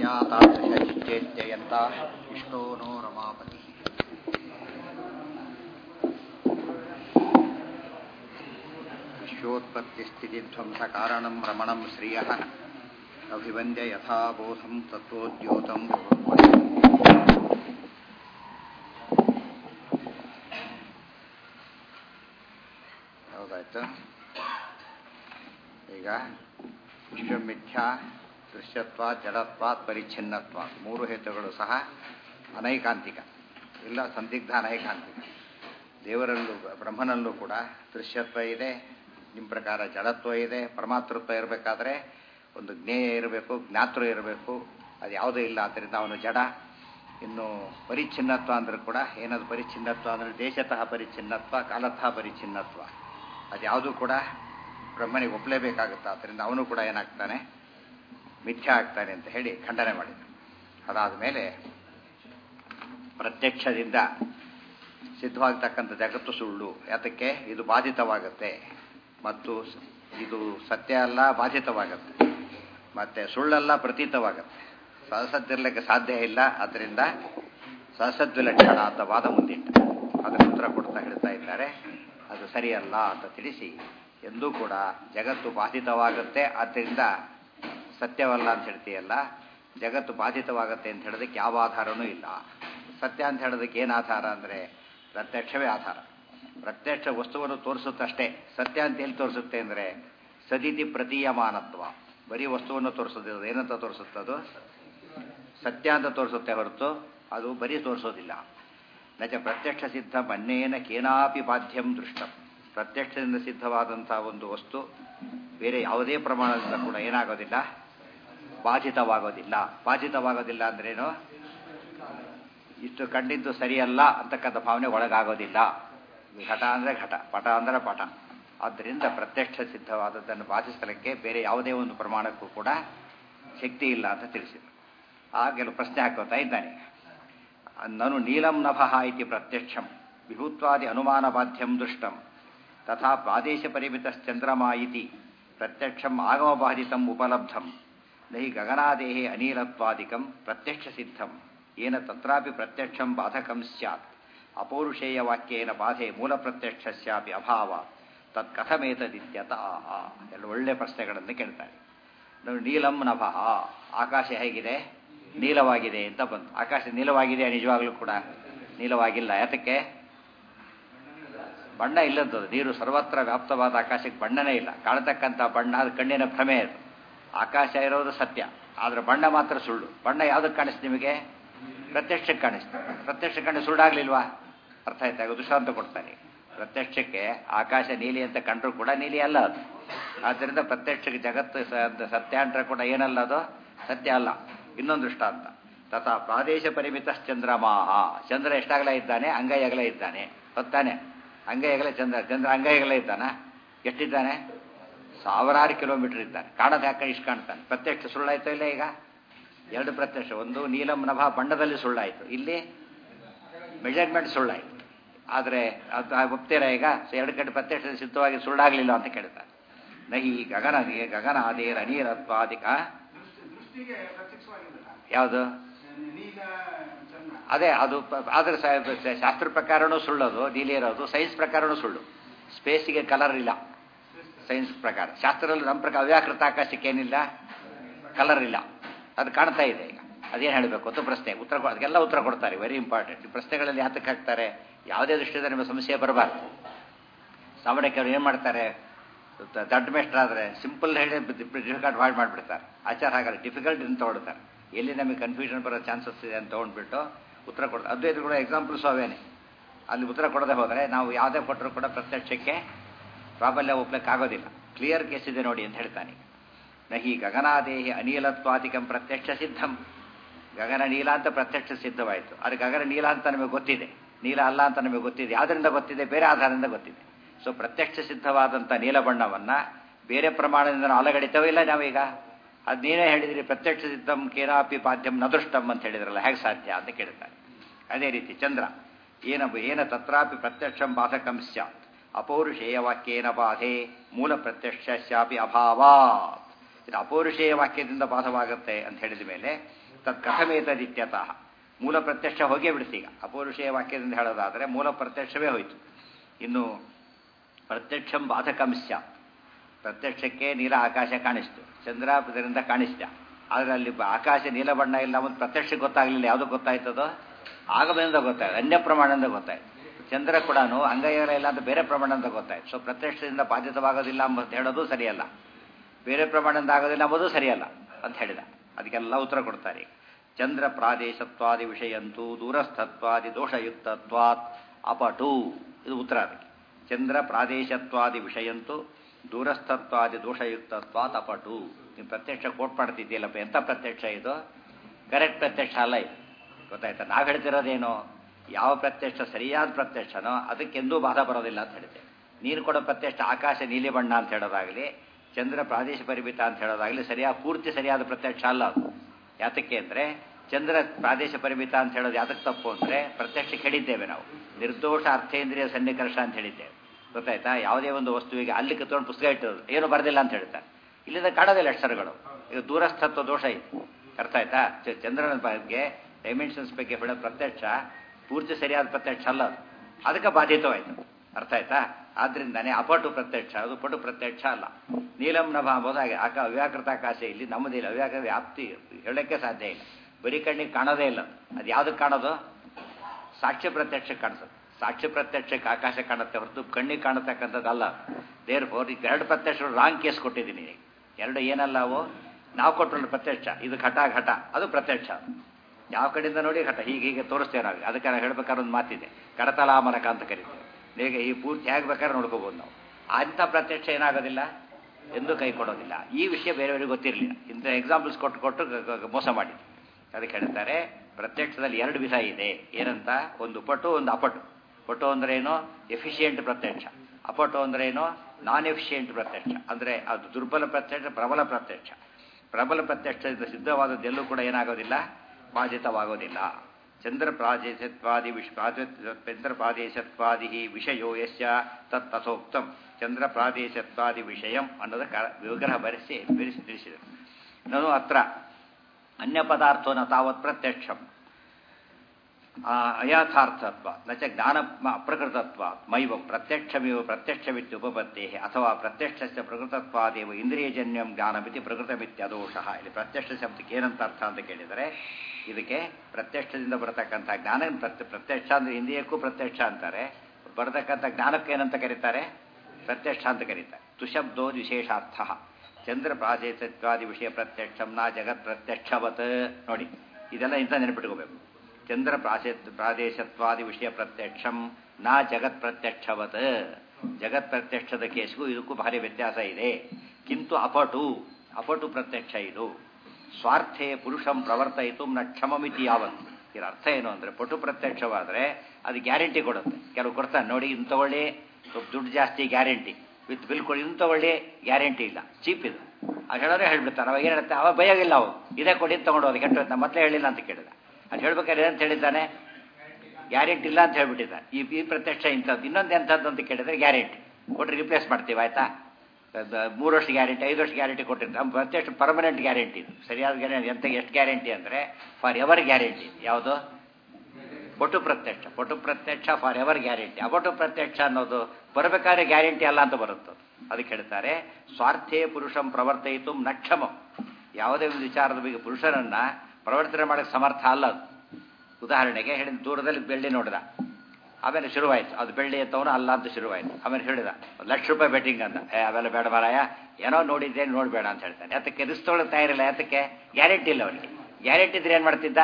ಅಜ್ಞಾತಾದೃಶಚಿಚ್ಚೇತ್ಯಯಂತ ಇಷ್ಟೋ ನೋ ರಮಾಪತಿ ವಿಶ್ವೋತ್ಪತ್ತಿಸ್ಥಿತಿಧ್ವಂಸ ಕಾರಣಂ ರಮಣಂ ಶ್ರಿಯಃ ಅಭಿವಂದ್ಯ ಯಥಾಬೋಧಂ ತತ್ವೋದ್ಯೋತಂ ಹೌದಾಯ್ತು ಈಗ ವಿಶ್ವಮಿಥ್ಯಾ ದೃಶ್ಯತ್ವ ಜಡತ್ವ ಪರಿಚ್ಛಿನ್ನತ್ವ ಮೂರು ಹೇತುಗಳು ಸಹ ಅನೈಕಾಂತಿಕ ಇಲ್ಲ ಸಂದಿಗ್ಧ ಅನೈಕಾಂತಿಕ ದೇವರಲ್ಲೂ ಬ್ರಹ್ಮನಲ್ಲೂ ಕೂಡ ದೃಶ್ಯತ್ವ ಇದೆ ನಿಮ್ಮ ಪ್ರಕಾರ ಜಡತ್ವ ಇದೆ ಪರಮಾತೃತ್ವ ಇರಬೇಕಾದ್ರೆ ಒಂದು ಜ್ಞೇಯ ಇರಬೇಕು ಜ್ಞಾತೃ ಇರಬೇಕು ಅದು ಯಾವುದೂ ಇಲ್ಲ ಆದ್ದರಿಂದ ಅವನು ಜಡ ಇನ್ನು ಪರಿಚ್ಛಿನ್ನತ್ವ ಅಂದ್ರೆ ಕೂಡ ಏನದು ಪರಿಚ್ಛಿನ್ನತ್ವ ಅಂದರೆ ದೇಶತಃ ಪರಿಚ್ಛಿನ್ನತ್ವ ಕಾಲತಃ ಪರಿಚ್ಛಿನ್ನತ್ವ ಅದು ಯಾವುದೂ ಕೂಡ ಬ್ರಹ್ಮನಿಗೆ ಒಪ್ಪಲೇಬೇಕಾಗುತ್ತೆ ಆದ್ದರಿಂದ ಅವನು ಕೂಡ ಏನಾಗ್ತಾನೆ ಮಿಥ್ಯ ಆಗ್ತಾನೆ ಅಂತ ಹೇಳಿ ಖಂಡನೆ ಮಾಡಿದ ಅದಾದ ಮೇಲೆ ಪ್ರತ್ಯಕ್ಷದಿಂದ ಸಿದ್ಧವಾಗತಕ್ಕಂಥ ಜಗತ್ತು ಸುಳ್ಳು ಯಾತಕ್ಕೆ ಇದು ಬಾಧಿತವಾಗುತ್ತೆ ಮತ್ತು ಇದು ಸತ್ಯ ಅಲ್ಲ ಬಾಧಿತವಾಗುತ್ತೆ ಮತ್ತೆ ಸುಳ್ಳಲ್ಲ ಪ್ರತೀತವಾಗುತ್ತೆ ಸಹಸದ್ದಿರ್ಲಿಕ್ಕೆ ಸಾಧ್ಯ ಇಲ್ಲ ಅದರಿಂದ ಸಹಸದ್ವಿಲಕ್ಷಣ ಅಂತ ವಾದ ಮುಂದಿಟ್ಟ ಅದಕ್ಕೆ ಉತ್ತರ ಕೊಡ್ತಾ ಹೇಳ್ತಾ ಇದ್ದಾರೆ ಅದು ಸರಿಯಲ್ಲ ಅಂತ ತಿಳಿಸಿ ಎಂದೂ ಕೂಡ ಜಗತ್ತು ಬಾಧಿತವಾಗುತ್ತೆ ಆದ್ದರಿಂದ ಸತ್ಯವಲ್ಲ ಅಂತ ಹೇಳ್ತೀಯಲ್ಲ ಜಗತ್ತು ಬಾಧಿತವಾಗುತ್ತೆ ಅಂತ ಹೇಳೋದಕ್ಕೆ ಯಾವ ಆಧಾರನೂ ಇಲ್ಲ ಸತ್ಯ ಅಂತ ಹೇಳೋದಕ್ಕೆ ಏನು ಆಧಾರ ಅಂದರೆ ಪ್ರತ್ಯಕ್ಷವೇ ಆಧಾರ ಪ್ರತ್ಯಕ್ಷ ವಸ್ತುವನ್ನು ತೋರಿಸುತ್ತಷ್ಟೇ ಸತ್ಯ ಅಂತ ಎಲ್ಲಿ ತೋರಿಸುತ್ತೆ ಅಂದರೆ ಸದಿತಿ ಪ್ರತೀಯಮಾನತ್ವ ಬರೀ ವಸ್ತುವನ್ನು ತೋರಿಸೋದಿಲ್ಲ ಏನಂತ ತೋರಿಸುತ್ತದು ಸತ್ಯ ಅಂತ ತೋರಿಸುತ್ತೆ ಹೊರತು ಅದು ಬರೀ ತೋರಿಸೋದಿಲ್ಲ ನಚ ಪ್ರತ್ಯಕ್ಷ ಸಿದ್ಧ ಮನ್ನೇನ ಕೇನಾಪಿ ಬಾಧ್ಯಂ ದೃಷ್ಟ ಪ್ರತ್ಯಕ್ಷದಿಂದ ಸಿದ್ಧವಾದಂತಹ ಒಂದು ವಸ್ತು ಬೇರೆ ಯಾವುದೇ ಪ್ರಮಾಣದಿಂದ ಕೂಡ ಏನಾಗೋದಿಲ್ಲ ಬಾಧಿತವಾಗೋದಿಲ್ಲ ಬಾಧಿತವಾಗೋದಿಲ್ಲ ಅಂದ್ರೇನು ಇಷ್ಟು ಕಂಡಿದ್ದು ಸರಿಯಲ್ಲ ಅಂತಕ್ಕಂಥ ಭಾವನೆ ಒಳಗಾಗೋದಿಲ್ಲ ಘಟ ಅಂದರೆ ಘಟ ಪಟ ಅಂದರೆ ಪಟ ಆದ್ದರಿಂದ ಪ್ರತ್ಯಕ್ಷ ಸಿದ್ಧವಾದದ್ದನ್ನು ಬಾಧಿಸಲಿಕ್ಕೆ ಬೇರೆ ಯಾವುದೇ ಒಂದು ಪ್ರಮಾಣಕ್ಕೂ ಕೂಡ ಶಕ್ತಿ ಇಲ್ಲ ಅಂತ ತಿಳಿಸಿದರು ಆ ಕೆಲವು ಪ್ರಶ್ನೆ ಹಾಕೋತಾ ಇದ್ದಾನೆ ನನು ನೀಲಂ ನಭಃ ಇತಿ ಪ್ರತ್ಯಕ್ಷಂ ವಿಭೂತ್ವಾದಿ ಅನುಮಾನ ಬಾಧ್ಯಂ ದೃಷ್ಟಂ ತಥಾ ಪ್ರಾದೇಶ ಪರಿಮಿತಶ್ಚಂದ್ರಮಾ ಇತಿ ಪ್ರತ್ಯಕ್ಷಂ ಆಗಮಬಾಧಿತಂ ಉಪಲಬ್ಧಂ ನಹಿ ಗಗನಾದೇಹೇ ಅನೀಲತ್ವಾದಿಕಂ ಪ್ರತ್ಯಕ್ಷ ಸಿದ್ಧಂ ಏನ ತತ್ರಾಪಿ ಪ್ರತ್ಯಕ್ಷಂ ಬಾಧಕಂ ಸ್ಯಾತ್ ಅಪೌರುಷೇಯ ವಾಕ್ಯೇನ ಬಾಧೆ ಮೂಲ ಪ್ರತ್ಯಕ್ಷಸ್ಯಾಪಿ ಅಭಾವ ತತ್ ಕಥಮೇತದಿತ್ಯತ ಎಲ್ಲ ಒಳ್ಳೆ ಪ್ರಶ್ನೆಗಳನ್ನು ಕೇಳ್ತಾರೆ ನಾವು ನೀಲಂ ನಭಃ ಆಕಾಶ ಹೇಗಿದೆ ನೀಲವಾಗಿದೆ ಅಂತ ಬಂತು ಆಕಾಶ ನೀಲವಾಗಿದೆ ನಿಜವಾಗ್ಲೂ ಕೂಡ ನೀಲವಾಗಿಲ್ಲ ಯಾತಕ್ಕೆ ಬಣ್ಣ ಇಲ್ಲದ್ದು ನೀರು ಸರ್ವತ್ರ ವ್ಯಾಪ್ತವಾದ ಆಕಾಶಕ್ಕೆ ಬಣ್ಣನೇ ಇಲ್ಲ ಕಾಣತಕ್ಕಂಥ ಬಣ್ಣ ಅದು ಕಣ್ಣಿನ ಭ್ರಮೆ ಅದು ಆಕಾಶ ಇರೋದು ಸತ್ಯ ಆದರೆ ಬಣ್ಣ ಮಾತ್ರ ಸುಳ್ಳು ಬಣ್ಣ ಯಾವುದಕ್ಕೆ ಕಾಣಿಸ್ತು ನಿಮಗೆ ಪ್ರತ್ಯಕ್ಷಕ್ಕೆ ಕಾಣಿಸ್ತು ಪ್ರತ್ಯಕ್ಷ ಕಂಡು ಸುಳ್ಳಾಗ್ಲಿಲ್ವಾ ಅರ್ಥ ಆಯ್ತಾಗ ದೃಷ್ಟಾಂತ ಕೊಡ್ತಾನೆ ಪ್ರತ್ಯಕ್ಷಕ್ಕೆ ಆಕಾಶ ನೀಲಿ ಅಂತ ಕಂಡ್ರೂ ಕೂಡ ನೀಲಿ ಅಲ್ಲ ಅದು ಆದ್ದರಿಂದ ಪ್ರತ್ಯಕ್ಷಕ್ಕೆ ಜಗತ್ತು ಸತ್ಯ ಅಂಟ್ರೆ ಕೂಡ ಏನಲ್ಲ ಅದು ಸತ್ಯ ಅಲ್ಲ ಇನ್ನೊಂದು ದೃಷ್ಟಾಂತ ತಥಾ ಪ್ರಾದೇಶ ಪರಿಮಿತ ಚಂದ್ರಮಾಹ ಚಂದ್ರ ಎಷ್ಟಾಗಲ ಇದ್ದಾನೆ ಅಂಗೈ ಅಗಲ ಇದ್ದಾನೆ ಹೊತ್ತಾನೆ ಅಂಗೈ ಅಗಲ ಚಂದ್ರ ಚಂದ್ರ ಅಂಗೈ ಅಗಲ ಇದ್ದಾನ ಎಷ್ಟಿದ್ದಾನೆ ಸಾವಿರಾರು ಕಿಲೋಮೀಟರ್ ಇದ್ದಾನೆ ಕಾಣದ ಯಾಕೆ ಇಷ್ಟು ಕಾಣ್ತಾನೆ ಪ್ರತ್ಯಕ್ಷ ಸುಳ್ಳಾಯ್ತು ಇಲ್ಲ ಈಗ ಎರಡು ಪ್ರತ್ಯಕ್ಷ ಒಂದು ನೀಲಂ ನಭ ಬಣ್ಣದಲ್ಲಿ ಸುಳ್ಳಾಯಿತು ಇಲ್ಲಿ ಮೆಜರ್ಮೆಂಟ್ ಸುಳ್ಳಾಯಿತು ಆದರೆ ಅದು ಒಪ್ತೀರಾ ಈಗ ಎರಡು ಕಡೆ ಪ್ರತ್ಯಕ್ಷ ಸಿದ್ಧವಾಗಿ ಸುಳ್ಳಾಗಲಿಲ್ಲ ಅಂತ ಕೇಳ್ತಾರೆ ನಹಿ ಗಗನ ಗಗನ ಅದೇರ ಅನೀರತ್ವಾದಿಕ ಯಾವುದು ಅದೇ ಅದು ಆದರೆ ಶಾಸ್ತ್ರ ಪ್ರಕಾರನೂ ಸುಳ್ಳೋದು ನೀಲಿ ಇರೋದು ಸೈನ್ಸ್ ಪ್ರಕಾರನೂ ಸುಳ್ಳು ಸ್ಪೇಸಿಗೆ ಕಲರ್ ಇಲ್ಲ ಸೈನ್ಸ್ ಪ್ರಕಾರ ಶಾಸ್ತ್ರದಲ್ಲಿ ನಮ್ಮ ಪ್ರಕಾರ ಅವ್ಯಾಕೃತ ಆಕಾಶಕ್ಕೆ ಏನಿಲ್ಲ ಕಲರ್ ಇಲ್ಲ ಅದು ಕಾಣ್ತಾ ಇದೆ ಈಗ ಅದೇನು ಹೇಳಬೇಕು ಅಂತ ಪ್ರಶ್ನೆ ಉತ್ತರ ಅದಕ್ಕೆಲ್ಲ ಉತ್ತರ ಕೊಡ್ತಾರೆ ವೆರಿ ಇಂಪಾರ್ಟೆಂಟ್ ಈ ಪ್ರಶ್ನೆಗಳಲ್ಲಿ ಯಾತಕ್ಕೆ ಹಾಕ್ತಾರೆ ಯಾವುದೇ ದೃಷ್ಟಿಯಿಂದ ನಿಮಗೆ ಸಮಸ್ಯೆ ಬರಬಾರ್ದು ಸಾಮಾನ್ಯಕ್ಕೆ ಅವ್ರು ಏನು ಮಾಡ್ತಾರೆ ದೊಡ್ಡ ಮೇಸ್ಟರ್ ಆದರೆ ಸಿಂಪಲ್ ಹೇಳಿ ಡಿಫಿಕಲ್ಟ್ ಮಾಡಿ ಮಾಡಿಬಿಡ್ತಾರೆ ಆಚಾರ ಹಾಗಲ್ಲ ಡಿಫಿಕಲ್ಟ್ ಅಂತ ತೊಗೊಳ್ತಾರೆ ಎಲ್ಲಿ ನಮಗೆ ಕನ್ಫ್ಯೂಷನ್ ಬರೋ ಚಾನ್ಸಸ್ ಇದೆ ಅಂತ ತೊಗೊಂಡ್ಬಿಟ್ಟು ಉತ್ತರ ಕೊಡ್ತಾರೆ ಅದು ಇದು ಕೂಡ ಎಕ್ಸಾಂಪಲ್ಸ್ ಅವೇನೆ ಅಲ್ಲಿ ಉತ್ತರ ಕೊಡದೆ ಹೋದರೆ ನಾವು ಯಾವುದೇ ಕೊಟ್ಟರು ಕೂಡ ಪ್ರತ್ಯಕ್ಷಕ್ಕೆ ಪ್ರಾಬಲ್ಯ ಒಪ್ಲಿಕ್ಕೆ ಆಗೋದಿಲ್ಲ ಕ್ಲಿಯರ್ ಕೇಸ್ ಇದೆ ನೋಡಿ ಅಂತ ಹೇಳ್ತಾನೆ ನಹಿ ಗಗನಾದೇಹಿ ಅನೀಲತ್ವಾದಿಕಂ ಪ್ರತ್ಯಕ್ಷ ಸಿದ್ಧಂ ಗಗನ ನೀಲ ಅಂತ ಪ್ರತ್ಯಕ್ಷ ಸಿದ್ಧವಾಯಿತು ಆದರೆ ಗಗನ ನೀಲ ಅಂತ ನಮಗೆ ಗೊತ್ತಿದೆ ನೀಲ ಅಲ್ಲ ಅಂತ ನಮಗೆ ಗೊತ್ತಿದೆ ಯಾವುದರಿಂದ ಗೊತ್ತಿದೆ ಬೇರೆ ಆಧಾರದಿಂದ ಗೊತ್ತಿದೆ ಸೊ ಪ್ರತ್ಯಕ್ಷ ಸಿದ್ಧವಾದಂಥ ನೀಲ ಬಣ್ಣವನ್ನು ಬೇರೆ ಪ್ರಮಾಣದಿಂದ ನಾವು ಅಲಗಡಿತವೇ ಇಲ್ಲ ನಾವೀಗ ಅದು ನೀವೇ ಹೇಳಿದ್ರಿ ಪ್ರತ್ಯಕ್ಷ ಸಿದ್ಧಂ ಕೇನಾಪಿ ಬಾಧ್ಯಂ ನದೃಷ್ಟಂ ಅಂತ ಹೇಳಿದ್ರಲ್ಲ ಹೇಗೆ ಸಾಧ್ಯ ಅಂತ ಕೇಳ್ತಾರೆ ಅದೇ ರೀತಿ ಚಂದ್ರ ಏನ ಏನ ತತ್ರಾಪಿ ಪ್ರತ್ಯಕ್ಷಂ ಬಾಧಕಂ ಸ್ಯಾತ್ ಅಪೌರುಷೇಯ ವಾಕ್ಯೇನ ಬಾಧೆ ಮೂಲ ಪ್ರತ್ಯಕ್ಷ ಶಾಪಿ ಅಭಾವ ಇದು ಅಪೌರುಷೇಯ ವಾಕ್ಯದಿಂದ ಬಾಧವಾಗುತ್ತೆ ಅಂತ ಹೇಳಿದ ಮೇಲೆ ತತ್ ಕಥಮೇತದಿತ್ಯತಃ ಮೂಲ ಪ್ರತ್ಯಕ್ಷ ಹೋಗೇ ಬಿಡ್ತು ಈಗ ಅಪೌರುಷೇಯ ವಾಕ್ಯದಿಂದ ಹೇಳೋದಾದರೆ ಮೂಲ ಪ್ರತ್ಯಕ್ಷವೇ ಹೋಯಿತು ಇನ್ನು ಪ್ರತ್ಯಕ್ಷಂ ಬಾಧಕಂ ಸ್ಯಾತ್ ಪ್ರತ್ಯಕ್ಷಕ್ಕೆ ನೀಲ ಆಕಾಶ ಕಾಣಿಸ್ತು ಚಂದ್ರ ಇದರಿಂದ ಕಾಣಿಸ್ತ ಆದರೆ ಅಲ್ಲಿ ಬ- ಆಕಾಶ ನೀಲ ಬಣ್ಣ ಇಲ್ಲ ಮತ್ತು ಪ್ರತ್ಯಕ್ಷ ಗೊತ್ತಾಗಲಿಲ್ಲ ಯಾವುದು ಗೊತ್ತಾಯ್ತದೋ ಆಗಮನದಿಂದ ಗೊತ್ತಾಯ್ತು ಅನ್ಯ ಪ್ರಮಾಣದಿಂದ ಗೊತ್ತಾಯ್ತು ಚಂದ್ರ ಕೂಡ ಅಂಗೈಗಳ ಇಲ್ಲ ಅಂತ ಬೇರೆ ಪ್ರಮಾಣದಿಂದ ಗೊತ್ತಾಯ್ತು ಸೊ ಪ್ರತ್ಯಕ್ಷದಿಂದ ಬಾಧಿತವಾಗೋದಿಲ್ಲ ಅಂತ ಹೇಳೋದು ಸರಿಯಲ್ಲ ಬೇರೆ ಪ್ರಮಾಣದಿಂದ ಆಗೋದಿಲ್ಲ ಎಂಬುದು ಸರಿಯಲ್ಲ ಅಂತ ಹೇಳಿದ ಅದಕ್ಕೆಲ್ಲ ಉತ್ತರ ಕೊಡ್ತಾರೆ ಚಂದ್ರ ಪ್ರಾದೇಶತ್ವಾದಿ ವಿಷಯಂತೂ ದೂರಸ್ಥತ್ವಾದಿ ದೋಷಯುಕ್ತತ್ವಾತ್ ಅಪಟು ಇದು ಉತ್ತರ ಅದಕ್ಕೆ ಚಂದ್ರ ಪ್ರಾದೇಶತ್ವಾದಿ ವಿಷಯಂತೂ ದೂರಸ್ಥತ್ವಾದಿ ದೋಷಯುಕ್ತತ್ವಾತ್ ಅಪಟು ನೀವು ಪ್ರತ್ಯಕ್ಷ ಕೋಟ್ ಮಾಡ್ತಿದ್ದೀಯಲ್ಲಪ್ಪ ಎಂಥ ಪ್ರತ್ಯಕ್ಷ ಇದು ಕರೆಕ್ಟ್ ಪ್ರತ್ಯಕ್ಷ ಅಲ್ಲ ಇದು ಗೊತ್ತಾಯ್ತಾ ನಾವು ಹೇಳ್ತಿರೋದೇನು ಯಾವ ಪ್ರತ್ಯಕ್ಷ ಸರಿಯಾದ ಪ್ರತ್ಯಕ್ಷನೋ ಅದಕ್ಕೆಂದೂ ಬಾಧ ಬರೋದಿಲ್ಲ ಅಂತ ಹೇಳ್ತೇವೆ ನೀನು ಕೊಡೋ ಪ್ರತ್ಯಕ್ಷ ಆಕಾಶ ನೀಲಿ ಬಣ್ಣ ಅಂತ ಹೇಳೋದಾಗಲಿ ಚಂದ್ರ ಪ್ರಾದೇಶ ಪರಿಮಿತ ಅಂತ ಹೇಳೋದಾಗಲಿ ಸರಿಯಾದ ಪೂರ್ತಿ ಸರಿಯಾದ ಪ್ರತ್ಯಕ್ಷ ಅಲ್ಲ ಅದು ಯಾತಕ್ಕೆ ಅಂದರೆ ಚಂದ್ರ ಪ್ರಾದೇಶ ಪರಿಮಿತ ಅಂತ ಹೇಳೋದು ಯಾತಕ್ಕೆ ತಪ್ಪು ಅಂದರೆ ಪ್ರತ್ಯಕ್ಷಕ್ಕೆ ಹೇಳಿದ್ದೇವೆ ನಾವು ನಿರ್ದೋಷ ಅರ್ಥೇಂದ್ರಿಯ ಸನ್ನಿಕರ್ಷ ಅಂತ ಹೇಳಿದ್ದೇವೆ ಗೊತ್ತಾಯ್ತಾ ಯಾವುದೇ ಒಂದು ವಸ್ತುವಿಗೆ ಅಲ್ಲಿ ಕಿತ್ಕೊಂಡು ಪುಸ್ತಕ ಇಟ್ಟಿರೋದು ಏನು ಬರೆದಿಲ್ಲ ಅಂತ ಹೇಳ್ತಾರೆ ಇಲ್ಲಿಂದ ಕಾಣೋದಿಲ್ಲ ಅಕ್ಷರಗಳು ಈಗ ದೂರಸ್ಥತ್ವ ದೋಷ ಇದೆ ಅರ್ಥ ಆಯ್ತಾ ಚ- ಚಂದ್ರನ ಬಗ್ಗೆ ಡೈಮೆನ್ಷನ್ಸ್ ಬಗ್ಗೆ ಹೇಳೋ ಪ್ರತ್ಯಕ್ಷ ಪೂರ್ತಿ ಸರಿಯಾದ ಪ್ರತ್ಯಕ್ಷ ಅಲ್ಲ ಅದು ಅದಕ್ಕೆ ಬಾಧಿತವಾಯಿತು ಅರ್ಥ ಆಯ್ತಾ ಆದ್ರಿಂದಾನೇ ಅಪಟು ಪ್ರತ್ಯಕ್ಷ ಅದು ಪಟು ಪ್ರತ್ಯಕ್ಷ ಅಲ್ಲ ನೀಲಂ ನಭ ಅಂಬೋದು ಹಾಗೆ ಆಕ ಅವ್ಯಾಕೃತ ಆಕಾಶ ಇಲ್ಲಿ ನಮ್ಮದಿಲ್ಲ ಅವ್ಯಾಕೃತ ವ್ಯಾಪ್ತಿ ಹೇಳೋಕ್ಕೆ ಸಾಧ್ಯ ಇಲ್ಲ ಬರೀ ಕಣ್ಣಿಗೆ ಕಾಣೋದೇ ಇಲ್ಲ ಅದು ಯಾವುದಕ್ಕೆ ಕಾಣೋದು ಸಾಕ್ಷ್ಯ ಪ್ರತ್ಯಕ್ಷಕ್ಕೆ ಕಾಣಿಸುತ್ತೆ ಸಾಕ್ಷ್ಯ ಪ್ರತ್ಯಕ್ಷಕ್ಕೆ ಆಕಾಶ ಕಾಣುತ್ತೆ ಹೊರತು ಕಣ್ಣಿಗೆ ಕಾಣತಕ್ಕಂಥದ್ದಲ್ಲ ದೇರ್ ಫೋರ್ ಈಗ ಎರಡು ಪ್ರತ್ಯಕ್ಷ ರಾಂಗ್ ಕೇಸ್ ಕೊಟ್ಟಿದ್ದೀನಿ ಈಗ ಎರಡು ಏನಲ್ಲ ಅವು ನಾವು ಕೊಟ್ಟರು ಪ್ರತ್ಯಕ್ಷ ಇದು ಘಟ ಘಟ ಅದು ಪ್ರತ್ಯಕ್ಷ ಯಾವ ಕಡೆಯಿಂದ ನೋಡಿ ಘಟ ಹೀಗೆ ಹೀಗೆ ತೋರಿಸ್ತೇವೆ ನಾವು ಅದಕ್ಕೆ ನಾವು ಹೇಳ್ಬೇಕಾದ್ರೆ ಒಂದು ಮಾತಿದೆ ಕಡತಲಾಮನಕ ಅಂತ ಕರಿತೇವೆ ಹೇಗೆ ಈ ಪೂರ್ತಿ ಹೇಗೆ ಬೇಕಾದ್ರೆ ನೋಡ್ಕೋಬೋದು ನಾವು ಅಂಥ ಪ್ರತ್ಯಕ್ಷ ಏನಾಗೋದಿಲ್ಲ ಎಂದು ಕೈ ಕೊಡೋದಿಲ್ಲ ಈ ವಿಷಯ ಬೇರೆಯವರಿಗೆ ಗೊತ್ತಿರಲಿಲ್ಲ ಇಂಥ ಎಕ್ಸಾಂಪಲ್ಸ್ ಕೊಟ್ಟು ಕೊಟ್ಟು ಗ- ಗ- ಮೋಸ ಮಾಡಿ ಅದಕ್ಕೆ ಹೇಳ್ತಾರೆ ಪ್ರತ್ಯಕ್ಷದಲ್ಲಿ ಎರಡು ವಿಧ ಇದೆ ಏನಂತ ಒಂದು ಪಟು ಒಂದು ಅಪಟು ಪಟು ಅಂದ್ರೆ ಏನು ಎಫಿಷಿಯೆಂಟ್ ಪ್ರತ್ಯಕ್ಷ ಅಪಟು ಅಂದ್ರೆ ಏನು ನಾನ್ ಎಫಿಷಿಯೆಂಟ್ ಪ್ರತ್ಯಕ್ಷ ಅಂದ್ರೆ ಅದು ದುರ್ಬಲ ಪ್ರತ್ಯಕ್ಷ ಪ್ರಬಲ ಪ್ರತ್ಯಕ್ಷ ಪ್ರಬಲ ಪ್ರತ್ಯಕ್ಷದಿಂದ ಸಿದ್ಧವಾದದ್ದೆಲ್ಲೂ ಕೂಡ ಏನಾಗೋದಿಲ್ಲ ಬಾಧಿತವಾಗೋದಿಲ್ಲ ಚಂದ್ರ ಪ್ರಾದೇಶತ್ವಾದಿ ವಿಷ ಚಂದ್ರ ಪ್ರಾದೇಶತ್ವಾದಿ ವಿಷಯೋ ಯಸ್ಯ ತತ್ ತಥೋಕ್ತಂ ಚಂದ್ರ ಪ್ರಾದೇಶತ್ವಾದಿ ವಿಷಯಂ ಅನ್ನೋದ ವಿಗ್ರಹ ಬರೆಸಿ ಬಿಡಿಸಿ ತಿಳಿಸಿದರು ನಾನು ಅತ್ರ ಅನ್ಯ ಪದಾರ್ಥೋನ ತಾವತ್ ಪ್ರತ್ಯಕ್ಷಂ ಆ, ಅಯಥಾರ್ಥತ್ವ ನ ಚ ಜ್ಞಾನ ಅಪ್ರಕೃತತ್ವ ಮೈವ ಪ್ರತ್ಯಕ್ಷಮಿವ ಪ್ರತ್ಯಕ್ಷಮಿತ್ಯುಪಪತ್ತೇ ಅಥವಾ ಪ್ರತ್ಯಕ್ಷಸ್ಯ ಪ್ರಕೃತತ್ವಾದೇವ ಇಂದ್ರಿಯಜನ್ಯಂ ಜ್ಞಾನಮಿತಿ ಪ್ರಕೃತಮಿತ್ಯದೋಷ ಇಲ್ಲಿ ಪ್ರತ್ಯಕ್ಷ ಶಬ್ದಕ್ಕೆ ಏನಂತ ಅರ್ಥ ಅಂತ ಕೇಳಿದರೆ ಇದಕ್ಕೆ ಪ್ರತ್ಯಕ್ಷದಿಂದ ಬರತಕ್ಕಂಥ ಜ್ಞಾನ ಪ್ರತ್ಯ ಪ್ರತ್ಯಕ್ಷ ಅಂದ್ರೆ ಇಂದ್ರಿಯಕ್ಕೂ ಪ್ರತ್ಯಕ್ಷ ಅಂತಾರೆ ಬರತಕ್ಕಂಥ ಜ್ಞಾನಕ್ಕೆ ಏನಂತ ಕರೀತಾರೆ ಪ್ರತ್ಯಕ್ಷ ಅಂತ ಕರೀತಾರೆ ತುಶಬ್ದೋ ವಿಶೇಷಾರ್ಥ ಚಂದ್ರ ಪ್ರಾಚೇತತ್ವಾದಿ ವಿಷಯ ಪ್ರತ್ಯಕ್ಷಂ ನಾ ಜಗತ್ ಪ್ರತ್ಯಕ್ಷವತ್ ನೋಡಿ ಇದೆಲ್ಲ ಇಂಥ ನೆನಪಿಟ್ಕೋಬೇಕು ಚಂದ್ರ ಪ್ರಾಚೇ ಪ್ರಾದೇಶತ್ವಾದಿ ವಿಷಯ ಪ್ರತ್ಯಕ್ಷಂ ನಾ ಜಗತ್ ಪ್ರತ್ಯಕ್ಷವತ್ ಜಗತ್ ಪ್ರತ್ಯಕ್ಷದ ಕೇಸ್ಗೂ ಇದಕ್ಕೂ ಭಾರಿ ವ್ಯತ್ಯಾಸ ಇದೆ ಕಿಂತು ಅಪಟು ಅಪಟು ಪ್ರತ್ಯಕ್ಷ ಇದು ಸ್ವಾರ್ಥೆ ಪುರುಷಂ ಪ್ರವರ್ತಯಿತು ನ ಕ್ಷಮಮಿತಿ ಯಾವತ್ತು ಇದರ ಅರ್ಥ ಏನು ಅಂದರೆ ಪಟು ಪ್ರತ್ಯಕ್ಷವಾದರೆ ಅದು ಗ್ಯಾರಂಟಿ ಕೊಡುತ್ತೆ ಕೆಲವು ಕೊಡ್ತಾನೆ ನೋಡಿ ಇನ್ನು ತಗೊಳ್ಳಿ ಸ್ವಲ್ಪ ದುಡ್ಡು ಜಾಸ್ತಿ ಗ್ಯಾರಂಟಿ ವಿತ್ ಬಿಲ್ ಕೊಡಿ ಇನ್ನು ತಗೊಳ್ಳಿ ಗ್ಯಾರಂಟಿ ಇಲ್ಲ ಚೀಪ್ ಇದು ಅದು ಹೇಳೋರೆ ಹೇಳ್ಬಿಡ್ತಾರೆ ಅವಾಗ ಏನು ಹೇಳುತ್ತೆ ಅವಾಗ ಭಯಾಗಿಲ್ಲ ಅವು ಇದೇ ಕೊಡಿ ಅಂತ ತಗೊಂಡು ಹೋದ ಕೆಟ್ಟ ನಮ್ಮ ಮೊದಲೇ ಹೇಳಿಲ್ಲ ಅಂತ ಕೇಳಿದ ಅದು ಹೇಳ್ಬೇಕಾದ್ರೆ ಏನಂತ ಹೇಳಿದ್ದಾನೆ ಗ್ಯಾರಂಟಿ ಇಲ್ಲ ಅಂತ ಹೇಳ್ಬಿಟ್ಟಿದ್ದಾನೆ ಈ ಈ ಪ್ರತ್ಯಕ್ಷ ಇಂಥದ್ದು ಇನ್ನೊಂದು ಎಂಥದ್ದು ಅಂತ ಕೇಳಿದ್ರೆ ಗ್ಯಾರಂಟಿ ಕೊಟ್ಟರೆ ರಿಪ್ಲೇಸ್ ಮಾಡ್ತೀವಿ ಆಯ್ತಾ ಅದ್ ಮೂರು ವರ್ಷ ಗ್ಯಾರಂಟಿ ಐದು ವರ್ಷ ಗ್ಯಾರಂಟಿ ಕೊಟ್ಟಿರ್ತಾರೆ ನಮ್ಮ ಪ್ರತ್ಯಕ್ಷ ಪರ್ಮನೆಂಟ್ ಗ್ಯಾರಂಟಿ ಇದು ಸರಿಯಾದ ಗ್ಯಾರಂಟಿ ಎಂತ ಎಷ್ಟು ಗ್ಯಾರಂಟಿ ಅಂದರೆ ಫಾರ್ ಎವರ್ ಗ್ಯಾರಂಟಿ ಯಾವುದು ಪಟು ಪ್ರತ್ಯಕ್ಷ ಪಟು ಪ್ರತ್ಯಕ್ಷ ಫಾರ್ ಎವರ್ ಗ್ಯಾರಂಟಿ ಅಪಟು ಪ್ರತ್ಯಕ್ಷ ಅನ್ನೋದು ಬರಬೇಕಾದ್ರೆ ಗ್ಯಾರಂಟಿ ಅಲ್ಲ ಅಂತ ಬರುತ್ತೆ ಅದಕ್ಕೆ ಹೇಳ್ತಾರೆ ಸ್ವಾರ್ಥೇ ಪುರುಷಂ ಪ್ರವರ್ತಯಿತು ನಕ್ಷಮ ಯಾವುದೇ ಒಂದು ವಿಚಾರದ ಬಗ್ಗೆ ಪುರುಷರನ್ನ ಪ್ರವರ್ತನೆ ಮಾಡೋಕ್ಕೆ ಸಮರ್ಥ ಅಲ್ಲ ಅದು ಉದಾಹರಣೆಗೆ ಹೇಳಿದ ದೂರದಲ್ಲಿ ಬೆಳ್ಳಿ ನೋಡಿದ ಆಮೇಲೆ ಶುರುವಾಯಿತು ಅದು ಬೆಳ್ಳಿ ಅಂತವನು ಅಲ್ಲ ಅಂತ ಶುರುವಾಯಿತು ಆಮೇಲೆ ಹೇಳಿದ ಒಂದು ಲಕ್ಷ ರೂಪಾಯಿ ಬೆಟ್ಟಿಂಗ್ ಅಂತ ಏ ಅವೆಲ್ಲ ಬೇಡ ಮಾರಾಯ ಏನೋ ನೋಡಿದ್ದೆ ನೋಡಬೇಡ ಅಂತ ಹೇಳ್ತಾನೆ ಯಾತಕ್ಕೆ ರಿಸ್ಕ್ ತೊಗೊಳಕ್ ತಯಾರಿಲ್ಲ ಯಾತಕ್ಕೆ ಗ್ಯಾರಂಟಿ ಇಲ್ಲ ಅವನಿಗೆ ಗ್ಯಾರಂಟಿ ಇದ್ರೆ ಏನು ಮಾಡ್ತಿದ್ದ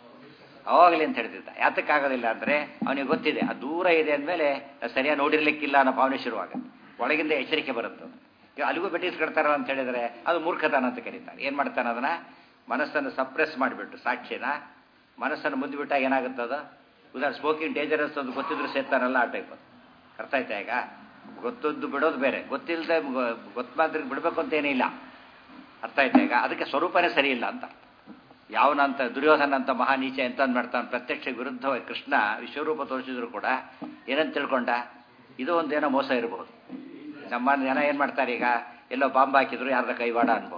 ಅವಾಗಲೇ ಅಂತ ಹೇಳ್ತಿದ್ದ ಯಾತಕ್ಕಾಗೋದಿಲ್ಲ ಅಂದರೆ ಅವನಿಗೆ ಗೊತ್ತಿದೆ ಅದು ದೂರ ಇದೆ ಅಂದಮೇಲೆ ಸರಿಯಾಗಿ ನೋಡಿರ್ಲಿಕ್ಕಿಲ್ಲ ಅನ್ನೋ ಭಾವನೆ ಶುರುವಾಗುತ್ತೆ ಒಳಗಿಂದ ಎಚ್ಚರಿಕೆ ಬರುತ್ತೆ ಈಗ ಅಲ್ಲಿಗೂ ಬೆಟ್ಟಿಸ್ಕೊಡ್ತಾರ ಅಂತ ಹೇಳಿದರೆ ಅದು ಮೂರ್ಖತನ ಅಂತ ಕರೀತಾರೆ ಏನು ಮಾಡ್ತಾನೆ ಅದನ್ನ ಮನಸ್ಸನ್ನು ಸಪ್ರೆಸ್ ಮಾಡಿಬಿಟ್ಟು ಸಾಕ್ಷಿನ ಮನಸ್ಸನ್ನು ಮುಂದೆ ಬಿಟ್ಟಾಗ ಏನಾಗುತ್ತೆ ಅದು ಉದಾಹರಣೆ ಸ್ಮೋಕಿಂಗ್ ಡೇಂಜರಸ್ ಅಂತ ಗೊತ್ತಿದ್ರು ಸೇರ್ತಾರಲ್ಲ ಆ ಟೈಪ್ ಅರ್ಥ ಆಯ್ತಾ ಈಗ ಗೊತ್ತದ್ದು ಬಿಡೋದು ಬೇರೆ ಗೊತ್ತಿಲ್ಲದೆ ಗೊತ್ತು ಮಾತ್ರ ಬಿಡಬೇಕು ಅಂತ ಏನಿಲ್ಲ ಅರ್ಥ ಆಯ್ತಾ ಈಗ ಅದಕ್ಕೆ ಸ್ವರೂಪನೇ ಸರಿ ಇಲ್ಲ ಅಂತ ಯಾವನಂತ ದುರ್ಯೋಧನ ಅಂತ ಮಹಾನೀಚ ಎಂತ ಮಾಡ್ತಾನೆ ಪ್ರತ್ಯಕ್ಷ ವಿರುದ್ಧವಾಗಿ ಕೃಷ್ಣ ವಿಶ್ವರೂಪ ತೋರಿಸಿದ್ರು ಕೂಡ ಏನಂತ ತಿಳ್ಕೊಂಡ ಇದು ಒಂದೇನೋ ಮೋಸ ಇರಬಹುದು ನಮ್ಮ ಜನ ಏನು ಮಾಡ್ತಾರೆ ಈಗ ಎಲ್ಲೋ ಬಾಂಬ್ ಹಾಕಿದ್ರು ಯಾರ್ದ ಕೈವಾಡ ಅನ್ಬೋದು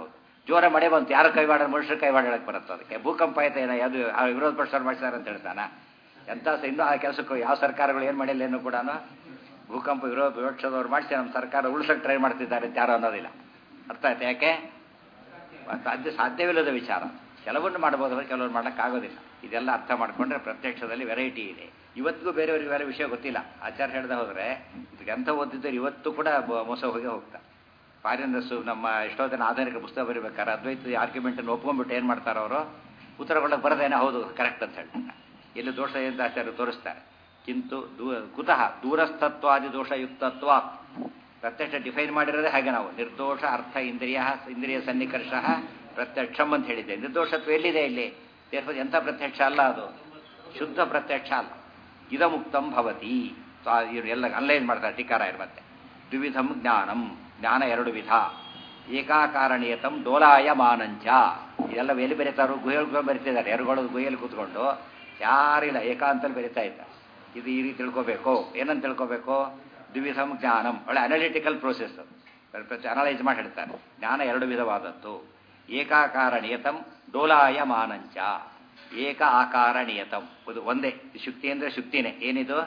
ಜೋರ ಮಳೆ ಬಂತು ಯಾರು ಕೈವಾಡ ಮನುಷ್ಯರು ಕೈವಾಡ ಹೇಳಕ್ಕೆ ಬರುತ್ತೆ ಅದಕ್ಕೆ ಭೂಕಂಪ ಆಯ್ತಾ ಏನೋ ಯಾವುದು ಆ ವಿರೋಧ ಪಕ್ಷರು ಮಾಡಿಸ್ತಾರೆ ಅಂತ ಹೇಳ್ತಾನ ಎಂಥ ಸ- ಇನ್ನೂ ಆ ಕೆಲಸಕ್ಕೂ ಯಾವ ಸರ್ಕಾರಗಳು ಏನು ಮಾಡಿಲ್ಲ ಏನು ಕೂಡ ಭೂಕಂಪ ವಿರೋಧ ವಿಪಕ್ಷದವ್ರು ಮಾಡಿಸಿ ನಮ್ಮ ಸರ್ಕಾರ ಉಳಿಸೋಕೆ ಟ್ರೈ ಮಾಡ್ತಿದ್ದಾರೆ ಅಂತ ಯಾರು ಅನ್ನೋದಿಲ್ಲ ಅರ್ಥ ಆಯ್ತಾ ಯಾಕೆ ಸಾಧ್ಯ ಸಾಧ್ಯವಿಲ್ಲದ ವಿಚಾರ ಕೆಲವನ್ನು ಮಾಡ್ಬೋದು ಆದರೆ ಕೆಲವರು ಮಾಡೋಕ್ಕಾಗೋದಿಲ್ಲ ಇದೆಲ್ಲ ಅರ್ಥ ಮಾಡ್ಕೊಂಡ್ರೆ ಪ್ರತ್ಯಕ್ಷದಲ್ಲಿ ವೆರೈಟಿ ಇದೆ ಇವತ್ತಿಗೂ ಬೇರೆಯವ್ರಿಗೆ ಬೇರೆ ವಿಷಯ ಗೊತ್ತಿಲ್ಲ ಆಚಾರ ಹೇಳ್ದೆ ಹೋದರೆ ಇದಕ್ಕೆ ಎಂಥ ಓದಿದ್ದವ್ರು ಇವತ್ತು ಕೂಡ ಬ- ಮೋಸ ಹೋಗಿ ಹೋಗ್ತಾರೆ ಫಾರಿನರ್ಸು ನಮ್ಮ ಎಷ್ಟೋ ಜನ ಆಧುನಿಕ ಪುಸ್ತಕ ಬರೀಬೇಕಾದ್ರೆ ಅದ್ವೈತ ಆರ್ಗ್ಯುಮೆಂಟನ್ನು ಒಪ್ಕೊಂಡ್ಬಿಟ್ಟು ಏನು ಮಾಡ್ತಾರೆ ಅವರು ಉತ್ತರ ಕೊಡೋಕೆ ಬರದೇನೆ ಹೌದು ಕರೆಕ್ಟ್ ಅಂತ ಹೇಳ್ತಾರೆ ಎಲ್ಲಿ ದೋಷ ಅಂತ ಆಚಾರ್ಯರು ತೋರಿಸ್ತಾರೆ ಕಿಂತು ದೂ ಕುತಃ ದೂರಸ್ಥತ್ವಾದಿ ದೋಷಯುಕ್ತತ್ವ ಪ್ರತ್ಯಕ್ಷ ಡಿಫೈನ್ ಮಾಡಿರೋದೇ ಹಾಗೆ ನಾವು ನಿರ್ದೋಷ ಅರ್ಥ ಇಂದ್ರಿಯ ಇಂದ್ರಿಯ ಸನ್ನಿಕರ್ಷ ಪ್ರತ್ಯಕ್ಷಂ ಅಂತ ಹೇಳಿದ್ದೆ ನಿರ್ದೋಷತ್ವ ಎಲ್ಲಿದೆ ಇಲ್ಲಿ ದೇರ್ಫೋರ್ ಎಂಥ ಪ್ರತ್ಯಕ್ಷ ಅಲ್ಲ ಅದು ಶುದ್ಧ ಪ್ರತ್ಯಕ್ಷ ಅಲ್ಲ ಇದಮುಕ್ತಂ ಭವತಿ ಸೊ ಆ ಇವ್ರು ಎಲ್ಲ ಅನ್ಲೈನ್ ಮಾಡ್ತಾರೆ ಟೀಕಾರಾಯರು ಮತ್ತೆ ದ್ವಿವಿಧಂ ಜ್ಞಾನಂ ಜ್ಞಾನ ಎರಡು ವಿಧ ಏಕಾಕಾರಣೀಯತಂ ಡೋಲಾಯಮಾನಂಚ ಇದೆಲ್ಲ ಎಲ್ಲಿ ಬೆರೀತಾರೋ ಗುಹೆಗಳು ಬರಿತಿದ್ದಾರೆ ಎರಗಳು ಗುಹೆಯಲ್ಲಿ ಕೂತ್ಕೊಂಡು ಯಾರಿಲ್ಲ ಏಕಾಂತಲ್ಲಿ ಬೆರೀತಾ ಇದ್ದಾರೆ ಇದು ಈ ರೀತಿ ತಿಳ್ಕೋಬೇಕು ಏನಂತ ತಿಳ್ಕೋಬೇಕು ದ್ವಿವಿಧಂ ಜ್ಞಾನಂ ಒಳ್ಳೆ ಅನಾಲಿಟಿಕಲ್ ಪ್ರೋಸೆಸ್ ಅನಲೈಸ್ ಮಾಡಿ ಹೇಳ್ತಾರೆ ಜ್ಞಾನ ಎರಡು ವಿಧವಾದದ್ದು ಏಕಾಕಾರ ನಿಯತಂ ಡೋಲಾಯಮಾನಂಚ ಏಕ ಆಕಾರ ನಿಯತಂ ಇದು ಒಂದೇ ಶುಕ್ತಿ ಅಂದರೆ ಶುಕ್ತಿನೇ ಏನಿದು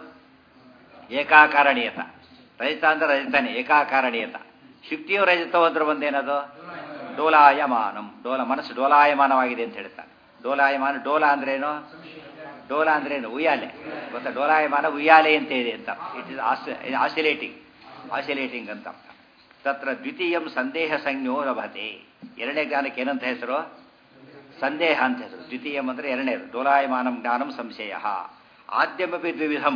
ಏಕಾಕಾರ ನಿಯತ ರಜತ ಅಂದ್ರೆ ರಜತಾನೆ ಏಕಾಕಾರ ನಿಯತ ಶುಕ್ತಿಯು ರಜತವು ಅಂದ್ರೆ ಒಂದೇನದು ಡೋಲಾಯಮಾನಂ ಡೋಲ ಮನಸ್ಸು ಡೋಲಾಯಮಾನವಾಗಿದೆ ಅಂತ ಹೇಳ್ತಾನೆ ಡೋಲಾಯಮಾನ ಡೋಲ ಅಂದ್ರೇನು ಡೋಲ ಅಂದ್ರೇನು ಉಯ್ಯಾಲೆ ಗೊತ್ತಾ ಡೋಲಾಯಮಾನ ಉಯ್ಯಾಲೆ ಅಂತ ಇದೆ ಅಂತ ಇಟ್ ಇಸ್ ಆಸಿಲೇಟಿಂಗ್ ಆಸಿಲೇಟಿಂಗ್ ಅಂತ ಅರ್ಥ ತತ್ರ ದ್ವಿತೀಯಂ ಸಂದೇಹ ಸಂಜ್ಞೋ ಲಭತೆ ಎರಡನೇ ಜ್ಞಾನಕ್ಕೆ ಏನಂತ ಹೆಸರು ಸಂದೇಹ ಅಂತ ಹೆಸರು ದ್ವಿತೀಯಂ ಅಂದರೆ ಎರಡನೇದು ಡೋಲಾಯಮಾನಂ ಜ್ಞಾನಂ ಸಂಶಯ ಆದ್ಯಮಪಿ ದ್ವಿವಿಧಂ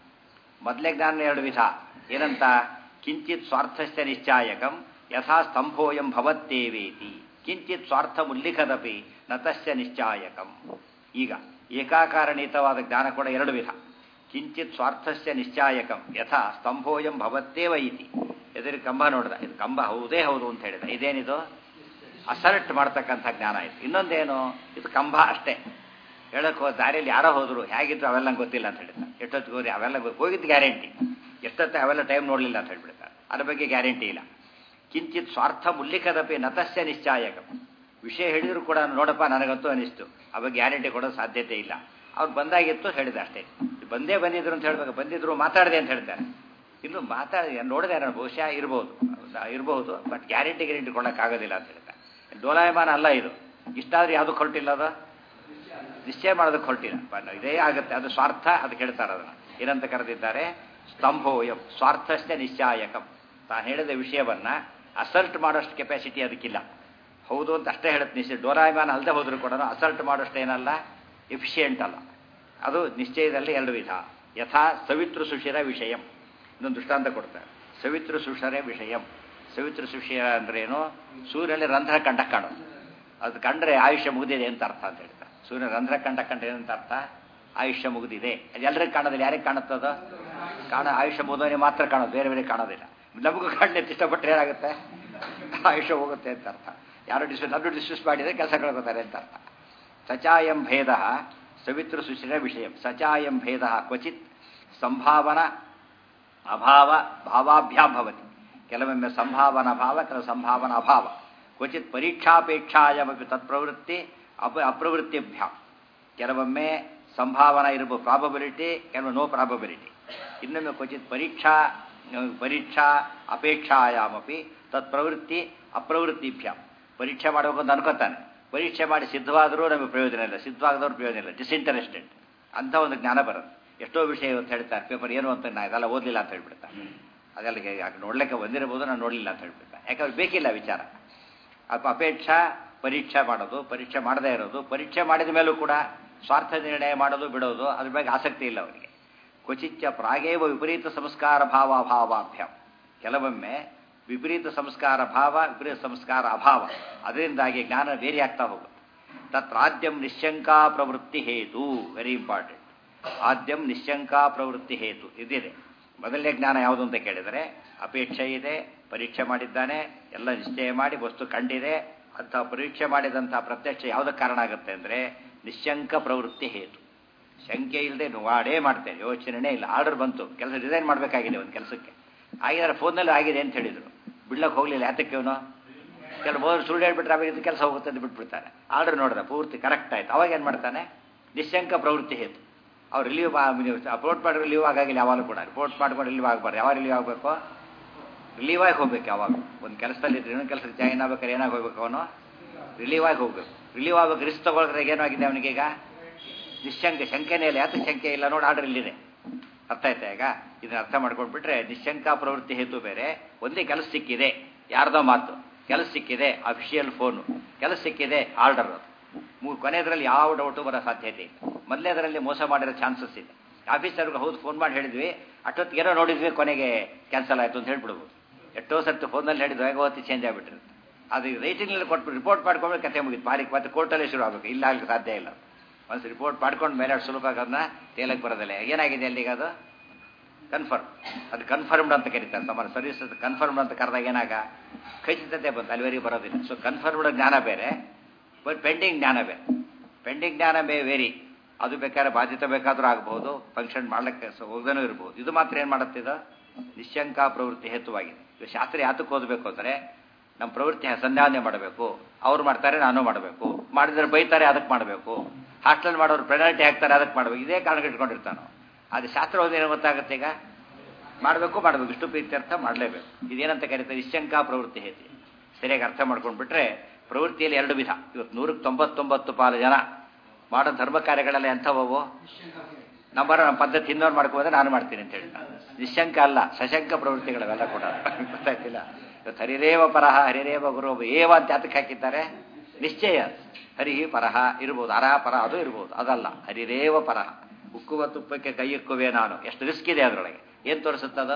ಮೊದಲೇ ಜ್ಞಾನ ಎರಡು ವಿಧ ಏನಂತ ಕಿಂಚಿತ್ ಸ್ವಾರ್ಥಶ್ಚ ನಿಶ್ಚಾಯಕಂ ಯಥಾ ಸ್ತಂಭೋಯಂ ಭವತ್ತೇವೇತಿ ಕಿಂಚಿತ್ ಸ್ವಾರ್ಥ ಉಲ್ಲಿಖದಪಿ ನತಶ್ಚ ನಿಶ್ಚಾಯಕಂ ಈಗ ಏಕಾಕಾರಣೀತವಾದ ಜ್ಞಾನ ಕೂಡ ಎರಡು ವಿಧ ಕಿಂಚಿತ್ ಸ್ವಾರ್ಥಶ್ಚ ನಿಶ್ಚಾಯಕಂ ಯಥಾ ಸ್ತಂಭೋಯಂ ಭವತ್ತೇವ ಇತಿ ಎದುರು ಕಂಬ ನೋಡ್ದ ಇದು ಕಂಬ ಹೌದೇ ಹೌದು ಅಂತ ಹೇಳಿದ ಇದೇನಿದು ಅಸರ್ಟ್ ಮಾಡ್ತಕ್ಕಂಥ ಜ್ಞಾನ ಆಯ್ತು ಇನ್ನೊಂದೇನು ಇದು ಕಂಬ ಅಷ್ಟೇ ಹೇಳಕ್ ಹೋದ ದಾರಿಯಲ್ಲಿ ಯಾರೋ ಹೋದ್ರು ಹೇಗಿದ್ರು ಅವೆಲ್ಲ ನಂಗೆ ಗೊತ್ತಿಲ್ಲ ಅಂತ ಹೇಳಿದ ಎಷ್ಟೊತ್ತಿಗೆ ಹೋಗಿ ಅವೆಲ್ಲ ಗೊ- ಹೋಗಿದ್ದು ಗ್ಯಾರಂಟಿ ಎಷ್ಟೊತ್ತು ಅವೆಲ್ಲ ಟೈಮ್ ನೋಡಲಿಲ್ಲ ಅಂತ ಹೇಳ್ಬಿಡ್ತಾರೆ ಅದ್ರ ಬಗ್ಗೆ ಗ್ಯಾರಂಟಿ ಇಲ್ಲ ಕಿಂಚಿತ್ ಸ್ವಾರ್ಥ ಮುಲ್ಲಿಕದಪಿ ನತಸ್ಯ ನಿಶ್ಚಾಯಕ ವಿಷಯ ಹೇಳಿದ್ರು ಕೂಡ ನೋಡಪ್ಪ ನನಗಂತೂ ಅನಿಸ್ತು ಅವಾಗ ಗ್ಯಾರಂಟಿ ಕೊಡೋ ಸಾಧ್ಯತೆ ಇಲ್ಲ ಅವ್ರು ಬಂದಾಗಿತ್ತು ಹೇಳಿದೆ ಅಷ್ಟೇ ಬಂದೇ ಬಂದಿದ್ರು ಅಂತ ಹೇಳ್ಬೇಕು ಬಂದಿದ್ರು ಮಾತಾಡಿದೆ ಅಂತ ಹೇಳ್ತಾರೆ ಇನ್ನು ಮಾತಾಡಿದೆ ನೋಡಿದೆ ನಾನು ಬಹುಶಃ ಇರ್ಬೋದು ಇರಬಹುದು ಬಟ್ ಗ್ಯಾರಂಟಿ ಗ್ಯಾರಂಟಿ ಕೊಡೋಕ್ಕಾಗೋದಿಲ್ಲ ಅಂತ ಹೇಳ್ತಾರೆ ಡೋಲಾಯಮಾನ ಅಲ್ಲ ಇದು ಇಷ್ಟಾದ್ರೆ ಯಾವುದು ಹೊರಟಿಲ್ಲ ಅದು ನಿಶ್ಚಯ ಮಾಡೋದಕ್ಕೆ ಹೊರಟಿಲ್ಲ ಬಟ್ ಇದೇ ಆಗುತ್ತೆ ಅದು ಸ್ವಾರ್ಥ ಅದಕ್ಕೆ ಹೇಳ್ತಾರೆ ಅದನ್ನು ಏನಂತ ಕರೆದಿದ್ದಾರೆ ಸ್ತಂಭೋಯಂ ಸ್ವಾರ್ಥಶ್ಚ ನಿಶ್ಚಾಯಕಂ ತಾನು ಹೇಳಿದ ವಿಷಯವನ್ನ ಅಸಲ್ಟ್ ಮಾಡೋಷ್ಟು ಕೆಪಾಸಿಟಿ ಅದಕ್ಕಿಲ್ಲ ಹೌದು ಅಂತ ಅಷ್ಟೇ ಹೇಳುತ್ತೆ ನಿಶ್ಚಯ ಡೋರಾಯಮಾನ ಅಲ್ಲದೆ ಹೋದ್ರು ಕೂಡ ಅಸಲ್ಟ್ ಮಾಡೋಷ್ಟು ಏನಲ್ಲ ಎಫಿಷಿಯೆಂಟ್ ಅಲ್ಲ ಅದು ನಿಶ್ಚಯದಲ್ಲಿ ಎರಡು ವಿಧ ಯಥಾ ಸವಿತೃ ಸುಶಿರ ವಿಷಯಂ ಇನ್ನೊಂದು ದೃಷ್ಟಾಂತ ಕೊಡ್ತಾರೆ ಸವಿತೃ ಸುಷರೇ ವಿಷಯಂ ಸವಿತೃ ಸುಶಿರ ಅಂದ್ರೇನು ಸೂರ್ಯನಲ್ಲಿ ರಂಧ್ರ ಕಂಡ ಕಾಣೋದು ಅದು ಕಂಡ್ರೆ ಆಯುಷ್ಯ ಮುಗಿದಿದೆ ಅಂತ ಅರ್ಥ ಅಂತ ಹೇಳ್ತಾರೆ ಸೂರ್ಯನ ರಂಧ್ರ ಕಂಡ ಕಂಡ್ರೆ ಏನಂತ ಅರ್ಥ ಆಯುಷ್ಯ ಮುಗಿದಿದೆ ಅದು ಎಲ್ಲರಿಗೂ ಕಾಣೋದಿಲ್ಲ ಯಾರಿಗೆ ಕಾಣುತ್ತದು ಕಾಣ ಆಯುಷ್ಯ ಮುಗಿದವನಿಗೆ ಮಾತ್ರ ಕಾಣೋದು ಬೇರೆ ಬೇರೆ ಕಾಣೋದಿಲ್ಲ ನಮಗೂ ಕಾಣಲಿಕ್ಕೆ ಇಷ್ಟಪಟ್ಟರೆ ಏನಾಗುತ್ತೆ ಆಯುಷ್ಯ ಹೋಗುತ್ತೆ ಅಂತ ಅರ್ಥ ಯಾರು ಡಿಸ್ಮಿಸ್ ನಮ್ದು ಡಿಸ್ಮಿಸ್ ಮಾಡಿದರೆ ಕೆಲಸ ಕಳ್ಕೊತಾರೆ ಅಂತ ಅರ್ಥ ಸಚಾಯಂ ಭೇದ ಸವಿತೃ ಸುಶಿರ ವಿಷಯ ಸಚಾಯಂ ಭೇದ ಕ್ವಚಿತ್ ಸಂಭಾವನ ಅಭಾವ ಭಾವಾಭ್ಯಾಂ ಭವತಿ ಕೆಲವೊಮ್ಮೆ ಸಂಭಾವನಾ ಭಾವ ಕೆಲವು ಸಂಭಾವನಾ ಅಭಾವ ಕ್ವಚಿತ್ ಪರೀಕ್ಷಾಪೇಕ್ಷಾಯಮಪಿ ತತ್ಪ್ರವೃತ್ತಿ ಅಪ ಅಪ್ರವೃತ್ತಿಭ್ಯಾಂ ಕೆಲವೊಮ್ಮೆ ಸಂಭಾವನಾ ಇರಬಹುದು ಪ್ರಾಬಬಿಲಿಟಿ ಕೆಲವು ನೋ ಪ್ರಾಬಬಿಲಿಟಿ ಇನ್ನೊಮ್ಮೆ ಕ್ವಚಿತ್ ಪರೀಕ್ಷಾ ಪರೀಕ್ಷಾ ಅಪೇಕ್ಷಾಯಾಮಪಿ ತತ್ಪ್ರವೃತ್ತಿ ಅಪ್ರವೃತ್ತಿಭ್ಯಾಂ ಪರೀಕ್ಷೆ ಮಾಡಬೇಕು ಅಂತ ಅನ್ಕೋತಾನೆ ಪರೀಕ್ಷೆ ಮಾಡಿ ಸಿದ್ಧವಾದರೂ ನಮಗೆ ಪ್ರಯೋಜನ ಇಲ್ಲ ಸಿದ್ಧವಾಗದವ್ರು ಪ್ರಯೋಜನ ಇಲ್ಲ ಡಿಸ್ಇಂಟರೆಸ್ಟೆಡ್ ಅಂತ ಒಂದು ಜ್ಞಾನ ಬರುತ್ತೆ ಎಷ್ಟೋ ವಿಷಯ ಅಂತ ಹೇಳ್ತಾರೆ ಪೇಪರ್ ಏನು ಅಂತ ನಾ ಇದೆಲ್ಲ ಓದಲಿಲ್ಲ ಅಂತ ಹೇಳ್ಬಿಡ್ತಾರೆ ಅದೆಲ್ಲ ಯಾಕೆ ನೋಡ್ಲಿಕ್ಕೆ ಬಂದಿರಬಹುದು ನಾನು ನೋಡಲಿಲ್ಲ ಅಂತ ಹೇಳ್ಬಿಡ್ತಾರೆ ಯಾಕಂದ್ರೆ ಬೇಕಿಲ್ಲ ವಿಚಾರ ಅಪ ಅಪೇಕ್ಷಾ ಪರೀಕ್ಷೆ ಮಾಡೋದು ಪರೀಕ್ಷೆ ಮಾಡದೇ ಇರೋದು ಪರೀಕ್ಷೆ ಮಾಡಿದ ಮೇಲೂ ಕೂಡ ಸ್ವಾರ್ಥ ನಿರ್ಣಯ ಮಾಡೋದು ಬಿಡೋದು ಅದ್ರ ಬಗ್ಗೆ ಆಸಕ್ತಿ ಇಲ್ಲ ಅವರಿಗೆ ಕ್ವಚಿಚ್ಚ ಪ್ರಾಗೇವ ವಿಪರೀತ ಸಂಸ್ಕಾರ ಭಾವಾಭಾವಾಭ್ಯಾಂ ಕೆಲವೊಮ್ಮೆ ವಿಪರೀತ ಸಂಸ್ಕಾರ ಭಾವ ವಿಪರೀತ ಸಂಸ್ಕಾರ ಅಭಾವ ಅದರಿಂದಾಗಿ ಜ್ಞಾನ ಬೇರೆ ಆಗ್ತಾ ಹೋಗುತ್ತೆ ತತ್ರಾದ್ಯಂ ನಿಶ್ಶಂಕಾ ಪ್ರವೃತ್ತಿ ಹೇತು ವೆರಿ ಇಂಪಾರ್ಟೆಂಟ್ ಆದ್ಯಂ ನಿಶ್ಶಂಕಾ ಪ್ರವೃತ್ತಿ ಹೇತು ಇದಿದೆ ಮೊದಲನೇ ಜ್ಞಾನ ಯಾವುದು ಅಂತ ಕೇಳಿದರೆ ಅಪೇಕ್ಷೆ ಇದೆ ಪರೀಕ್ಷೆ ಮಾಡಿದ್ದಾನೆ ಎಲ್ಲ ನಿಶ್ಚಯ ಮಾಡಿ ವಸ್ತು ಕಂಡಿದೆ ಅಂಥ ಪರೀಕ್ಷೆ ಮಾಡಿದಂಥ ಪ್ರತ್ಯಕ್ಷ ಯಾವುದಕ್ಕೆ ಕಾರಣ ಆಗುತ್ತೆ ಅಂದರೆ ನಿಶ್ಶಂಕ ಪ್ರವೃತ್ತಿ ಹೇತು ಶಂಕೆ ಇಲ್ಲದೆ ಮಾಡೇ ಮಾಡ್ತೇನೆ ಯೋಚನೆನೇ ಇಲ್ಲ ಆರ್ಡರ್ ಬಂತು ಕೆಲಸ ಡಿಸೈನ್ ಮಾಡಬೇಕಾಗಿದೆ ಒಂದು ಕೆಲಸಕ್ಕೆ ಆಗಿದ್ದಾರೆ ಫೋನಲ್ಲಿ ಆಗಿದೆ ಅಂತ ಹೇಳಿದರು ಬಿಡ್ಲಕ್ಕೆ ಹೋಗಲಿಲ್ಲ ಯಾತಕ್ಕೆ ಇವನು ಕೆಲವು ಮೊದಲು ಸುಳ್ಳು ಹೇಳ್ಬಿಟ್ರೆ ಆಮೇಲೆ ಇದು ಕೆಲಸ ಹೋಗುತ್ತೆ ಅಂತ ಬಿಟ್ಬಿಡ್ತಾರೆ ಆರ್ಡರ್ ನೋಡಿದ ಪೂರ್ತಿ ಕರೆಕ್ಟ್ ಆಯ್ತು ಅವಾಗ ಏನು ಮಾಡ್ತಾನೆ ನಿಶಂಕ ಪ್ರವೃತ್ತಿ ಹೇತು ಅವ್ರು ರಿಲೀವ್ ಅಪ್ಲೋಡ್ ಮಾಡಿ ರಿಲೀವ್ ಆಗಾಗಿಲ್ಲ ಯಾವಾಗಲೂ ಕೂಡ ರಿಪೋರ್ಟ್ ಮಾಡ್ಕೊಂಡು ರಿಲೀವ್ ಆಗಬಾರ್ದು ಯಾವಾಗ ರಿಲೀವ್ ಆಗಬೇಕು ರಿಲೀವ್ ಆಗಿ ಹೋಗ್ಬೇಕು ಯಾವಾಗ ಒಂದು ಕೆಲಸದಲ್ಲಿ ಇದ್ರೆ ಇನ್ನೊಂದು ಕೆಲಸಕ್ಕೆ ಜಾಯಿನ್ ಆಗ್ಬೇಕಾದ್ರೆ ಏನಾಗಿ ಹೋಗ್ಬೇಕು ಅವನು ರಿಲೀವ್ ಆಗಿ ಹೋಗ್ಬೇಕು ರಿಲೀವ್ ಆಗ್ಬೇಕು ರಿಸ್ಕ್ ತಗೊಳ್ರೆ ಏನಾಗಿದೆ ಅವನಿಗೀಗ ನಿಶಂಕ ಶಂಕೆನೇ ಇಲ್ಲ ಯಾಕೆ ಶಂಕೆ ಇಲ್ಲ ನೋಡಿ ಆರ್ಡರ್ ಇಲ್ಲಿದೆ ಅರ್ಥ ಆಯ್ತಾ ಈಗ ಇದನ್ನ ಅರ್ಥ ಮಾಡ್ಕೊಂಡ್ಬಿಟ್ರೆ ನಿಶಂಕ ಪ್ರವೃತ್ತಿ ಹೇತು ಬೇರೆ ಒಂದೇ ಕೆಲಸ ಸಿಕ್ಕಿದೆ ಯಾರ್ದೋ ಮಾತು ಕೆಲಸ ಸಿಕ್ಕಿದೆ ಅಫಿಷಿಯಲ್ ಫೋನು ಕೆಲಸ ಸಿಕ್ಕಿದೆ ಆರ್ಡರ್ ಮೂರು ಕೊನೆಯದ್ರಲ್ಲಿ ಯಾವ ಡೌಟು ಬರೋ ಸಾಧ್ಯತೆ ಇಲ್ಲ ಮೊದಲೇದರಲ್ಲಿ ಮೋಸ ಮಾಡಿರೋ ಚಾನ್ಸಸ್ ಇದೆ ಆಫೀಸರ್ಗೆ ಹೌದು ಫೋನ್ ಮಾಡಿ ಹೇಳಿದ್ವಿ ಅಷ್ಟೊತ್ತಿಗೆ ಏನೋ ನೋಡಿದ್ವಿ ಕೊನೆಗೆ ಕ್ಯಾನ್ಸಲ್ ಆಯಿತು ಅಂತ ಹೇಳ್ಬಿಡ್ಬೋದು ಎಷ್ಟೋ ಸರ್ತಿ ಫೋನಲ್ಲಿ ಹೇಳಿದ್ವಿ ವೇಗವತಿ ಚೇಂಜ್ ಆಗಿಬಿಟ್ಟಿರುತ್ತೆ ಅದು ರೈಟಿಂಗ್ನಲ್ಲಿ ಕೊಟ್ಬಿಟ್ಟು ರಿಪೋರ್ಟ್ ಮಾಡ್ಕೊಂಡ್ರೆ ಕತೆ ಮುಗಿತು ಮಾಲಿಕ್ ಮತ್ತೆ ಕೋರ್ಟಲ್ಲೇ ಶುರು ಆಗಬೇಕು ಇಲ್ಲ ಆಗಲಿಕ್ಕೆ ಸಾಧ್ಯ ಇಲ್ಲ ಒಂದು ರಿಪೋರ್ಟ್ ಮಾಡ್ಕೊಂಡು ಮೇಲೆ ಅಷ್ಟು ಸುಲಭ ಅದನ್ನ ತೇಲಕ್ಕೆ ಬರೋದಿಲ್ಲ ಏನಾಗಿದೆ ಅಲ್ಲಿಗೆ ಅದು ಕನ್ಫರ್ಮ್ ಅದು ಕನ್ಫರ್ಮ್ಡ್ ಅಂತ ಕರೀತಾರೆ ತಮ್ಮ ಸರ್ವಿಸ್ ಕನ್ಫರ್ಮ್ಡ್ ಅಂತ ಕರೆದಾಗ ಏನಾಗ ಖಚಿತತೆ ಬಂತು ಅಲ್ಲಿವರೆಗೆ ಬರೋದಿಲ್ಲ ಸೊ ಕನ್ಫರ್ಮ್ಡ್ ಜ್ಞಾನ ಬೇರೆ ಬಟ್ ಪೆಂಡಿಂಗ್ ಜ್ಞಾನ ಬೇರೆ ಪೆಂಡಿಂಗ್ ಜ್ಞಾನ ಬೇ ವೇರಿ ಅದು ಬೇಕಾದ್ರೆ ಬಾಧಿತ ಬೇಕಾದರೂ ಆಗ್ಬೋದು ಫಂಕ್ಷನ್ ಮಾಡ್ಲಿಕ್ಕೆ ಹೋಗದೇನೂ ಇರ್ಬೋದು ಇದು ಮಾತ್ರ ಏನು ಮಾಡುತ್ತೆ ಇದು ನಿಶಂಕ ಪ್ರವೃತ್ತಿ ಹೇತುವಾಗಿದೆ ಇದು ಶಾಸ್ತ್ರ ಯಾತಕ್ಕೆ ಓದಬೇಕು ಅಂದರೆ ನಮ್ಮ ಪ್ರವೃತ್ತಿ ಸಂಧಾನ ಮಾಡಬೇಕು ಅವ್ರು ಮಾಡ್ತಾರೆ ನಾನು ಮಾಡಬೇಕು ಮಾಡಿದ್ರೆ ಬೈತಾರೆ ಅದಕ್ಕೆ ಮಾಡಬೇಕು ಹಾಸ್ಟೆಲ್ ಮಾಡೋರು ಪೆನಾಲ್ಟಿ ಹಾಕ್ತಾರೆ ಅದಕ್ಕೆ ಮಾಡಬೇಕು ಇದೇ ಕಾರಣ ಇಟ್ಕೊಂಡಿರ್ತಾನೆ ಅದು ಶಾಸ್ತ್ರ ಓದೇನು ಗೊತ್ತಾಗುತ್ತೆ ಈಗ ಮಾಡಬೇಕು ಮಾಡಬೇಕು ಇಷ್ಟು ಪ್ರೀತ್ಯರ್ಥ ಮಾಡಲೇಬೇಕು ಇದೇನಂತ ಕರೀತಾರೆ ನಿಶಂಕ ಪ್ರವೃತ್ತಿ ಹೇತಿ ಸರಿಯಾಗಿ ಅರ್ಥ ಮಾಡ್ಕೊಂಡ್ಬಿಟ್ರೆ ಪ್ರವೃತ್ತಿಯಲ್ಲಿ ಎರಡು ವಿಧ ಇವತ್ತು ನೂರಕ್ಕೆ ತೊಂಬತ್ತೊಂಬತ್ತು ಪಾಲು ಜನ ಮಾಡೋ ಧರ್ಮ ಕಾರ್ಯಗಳೆಲ್ಲ ಎಂಥವು ನಂಬರ್ ನಮ್ಮ ಪದ್ಧತಿ ಇನ್ನೊಂದು ಮಾಡ್ಕೋದ್ರೆ ನಾನು ಮಾಡ್ತೀನಿ ಅಂತ ಹೇಳಿ ನಿಶಂಕ ಅಲ್ಲ ಸಶಂಕ ಪ್ರವೃತ್ತಿಗಳವೆಲ್ಲ ಕೂಡ ಗೊತ್ತಾಯ್ತಿಲ್ಲ ಇವತ್ತು ಹರಿರೇವ ಪರಹ ಹರಿರೇವ ಗುರು ಏವ ಅಂತ ಯಾತಕ್ಕೆ ಹಾಕಿದ್ದಾರೆ ನಿಶ್ಚಯ ಹರಿ ಪರಹ ಇರ್ಬೋದು ಅರ ಪರ ಅದು ಇರ್ಬೋದು ಅದಲ್ಲ ಹರಿರೇವ ಪರಹ ಉಕ್ಕುವ ತುಪ್ಪಕ್ಕೆ ಕೈ ಇಕ್ಕುವೆ ನಾನು ಎಷ್ಟು ರಿಸ್ಕ್ ಇದೆ ಅದರೊಳಗೆ ಏನು ತೋರಿಸುತ್ತದ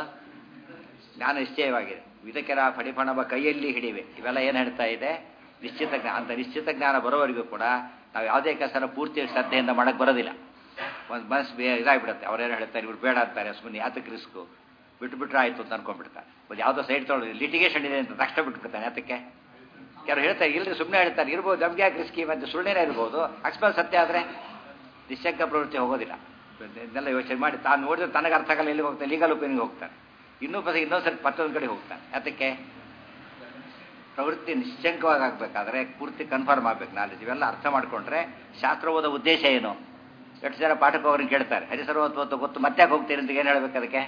ಜ್ಞಾನ ನಿಶ್ಚಯವಾಗಿದೆ ವಿದಕೆರ ಫಣಿಫಣವ ಕೈಯಲ್ಲಿ ಹಿಡಿವೆ ಇವೆಲ್ಲ ಏನು ಹೇಳ್ತಾ ಇದೆ ನಿಶ್ಚಿತ ಜ್ಞಾನ ಅಂತ ನಿಶ್ಚಿತ ಜ್ಞಾನ ಬರೋವರೆಗೂ ಕೂಡ ನಾವು ಯಾವುದೇ ಕೆಲಸನ ಪೂರ್ತಿ ಶ್ರದ್ಧೆಯಿಂದ ಮಾಡಕ್ಕೆ ಬರೋದಿಲ್ಲ ಒಂದು ಮನಸ್ಸು ಬೇ ಇದಾಗ್ಬಿಡುತ್ತೆ ಅವ್ರೇನು ಹೇಳ್ತಾರೆ ಇವ್ರು ಬೇಡ ಅಂತಾರೆ ಸುಮ್ಮನೆ ಯಾತಕ್ಕೆ ರಿಸ್ಕು ಬಿಟ್ಬಿಟ್ರೆ ಆಯಿತು ಅಂತ ಅನ್ಕೊಂಡ್ಬಿಡ್ತಾರೆ ಒಂದು ಯಾವುದೋ ಸೈಡ್ ತೊಗೊಳ್ಳೋದು ಲಿಟಿಗೇಷನ್ ಇದೆ ಅಂತ ತಕ್ಷಣ ಬಿಟ್ಬಿಡ್ತಾನೆ ಯಾತಕ್ಕೆ ಕೆಲವರು ಹೇಳ್ತಾರೆ ಇಲ್ಲರಿ ಸುಮ್ಮನೆ ಹೇಳ್ತಾರೆ ಇರ್ಬೋದು ನಮ್ಗೆ ಯಾಕೆ ರಿಸ್ಕಿ ಮತ್ತು ಸುಳ್ಳೇನೇ ಇರ್ಬೋದು ಅಕಸ್ಮಾತ್ ಸತ್ಯ ಆದರೆ ನಿಶಂಕ ಪ್ರವೃತ್ತಿ ಹೋಗೋದಿಲ್ಲ ಇದನ್ನೆಲ್ಲ ಯೋಚನೆ ಮಾಡಿ ತಾನು ನೋಡಿದ್ರೆ ತನಗೆ ಅರ್ಥ ಆಗಲ್ಲ ಎಲ್ಲಿ ಹೋಗ್ತಾನೆ ಲೀಗಲ್ ಒಪಿನಿಯನ್ಗೆ ಹೋಗ್ತಾನೆ ಇನ್ನೂ ಪಸ ಇನ್ನೊಂದು ಸರಿ ಮತ್ತೊಂದು ಕಡೆ ಹೋಗ್ತಾನೆ ಯಾತಕ್ಕೆ ಪ್ರವೃತ್ತಿ ನಿಶ್ಚಂಕವಾಗಿ ಆಗಬೇಕಾದ್ರೆ ಪೂರ್ತಿ ಕನ್ಫರ್ಮ್ ಆಗ್ಬೇಕು ನಾಲೆಜ್ ಇವೆಲ್ಲ ಅರ್ಥ ಮಾಡ್ಕೊಂಡ್ರೆ ಶಾಸ್ತ್ರ ಓದೋ ಉದ್ದೇಶ ಏನು ಎಷ್ಟು ಜನ ಪಾಠಕ್ಕೆ ಹೋಗ್ರಿಗೆ ಕೇಳ್ತಾರೆ ಹರಿಸರ್ವತ್ವತ್ತು ಗೊತ್ತು ಮತ್ತೆ ಯಾಕೆ ಹೋಗ್ತೀರಿ ಅಂತ ಏನು ಹೇಳ್ಬೇಕು ಅದಕ್ಕೆ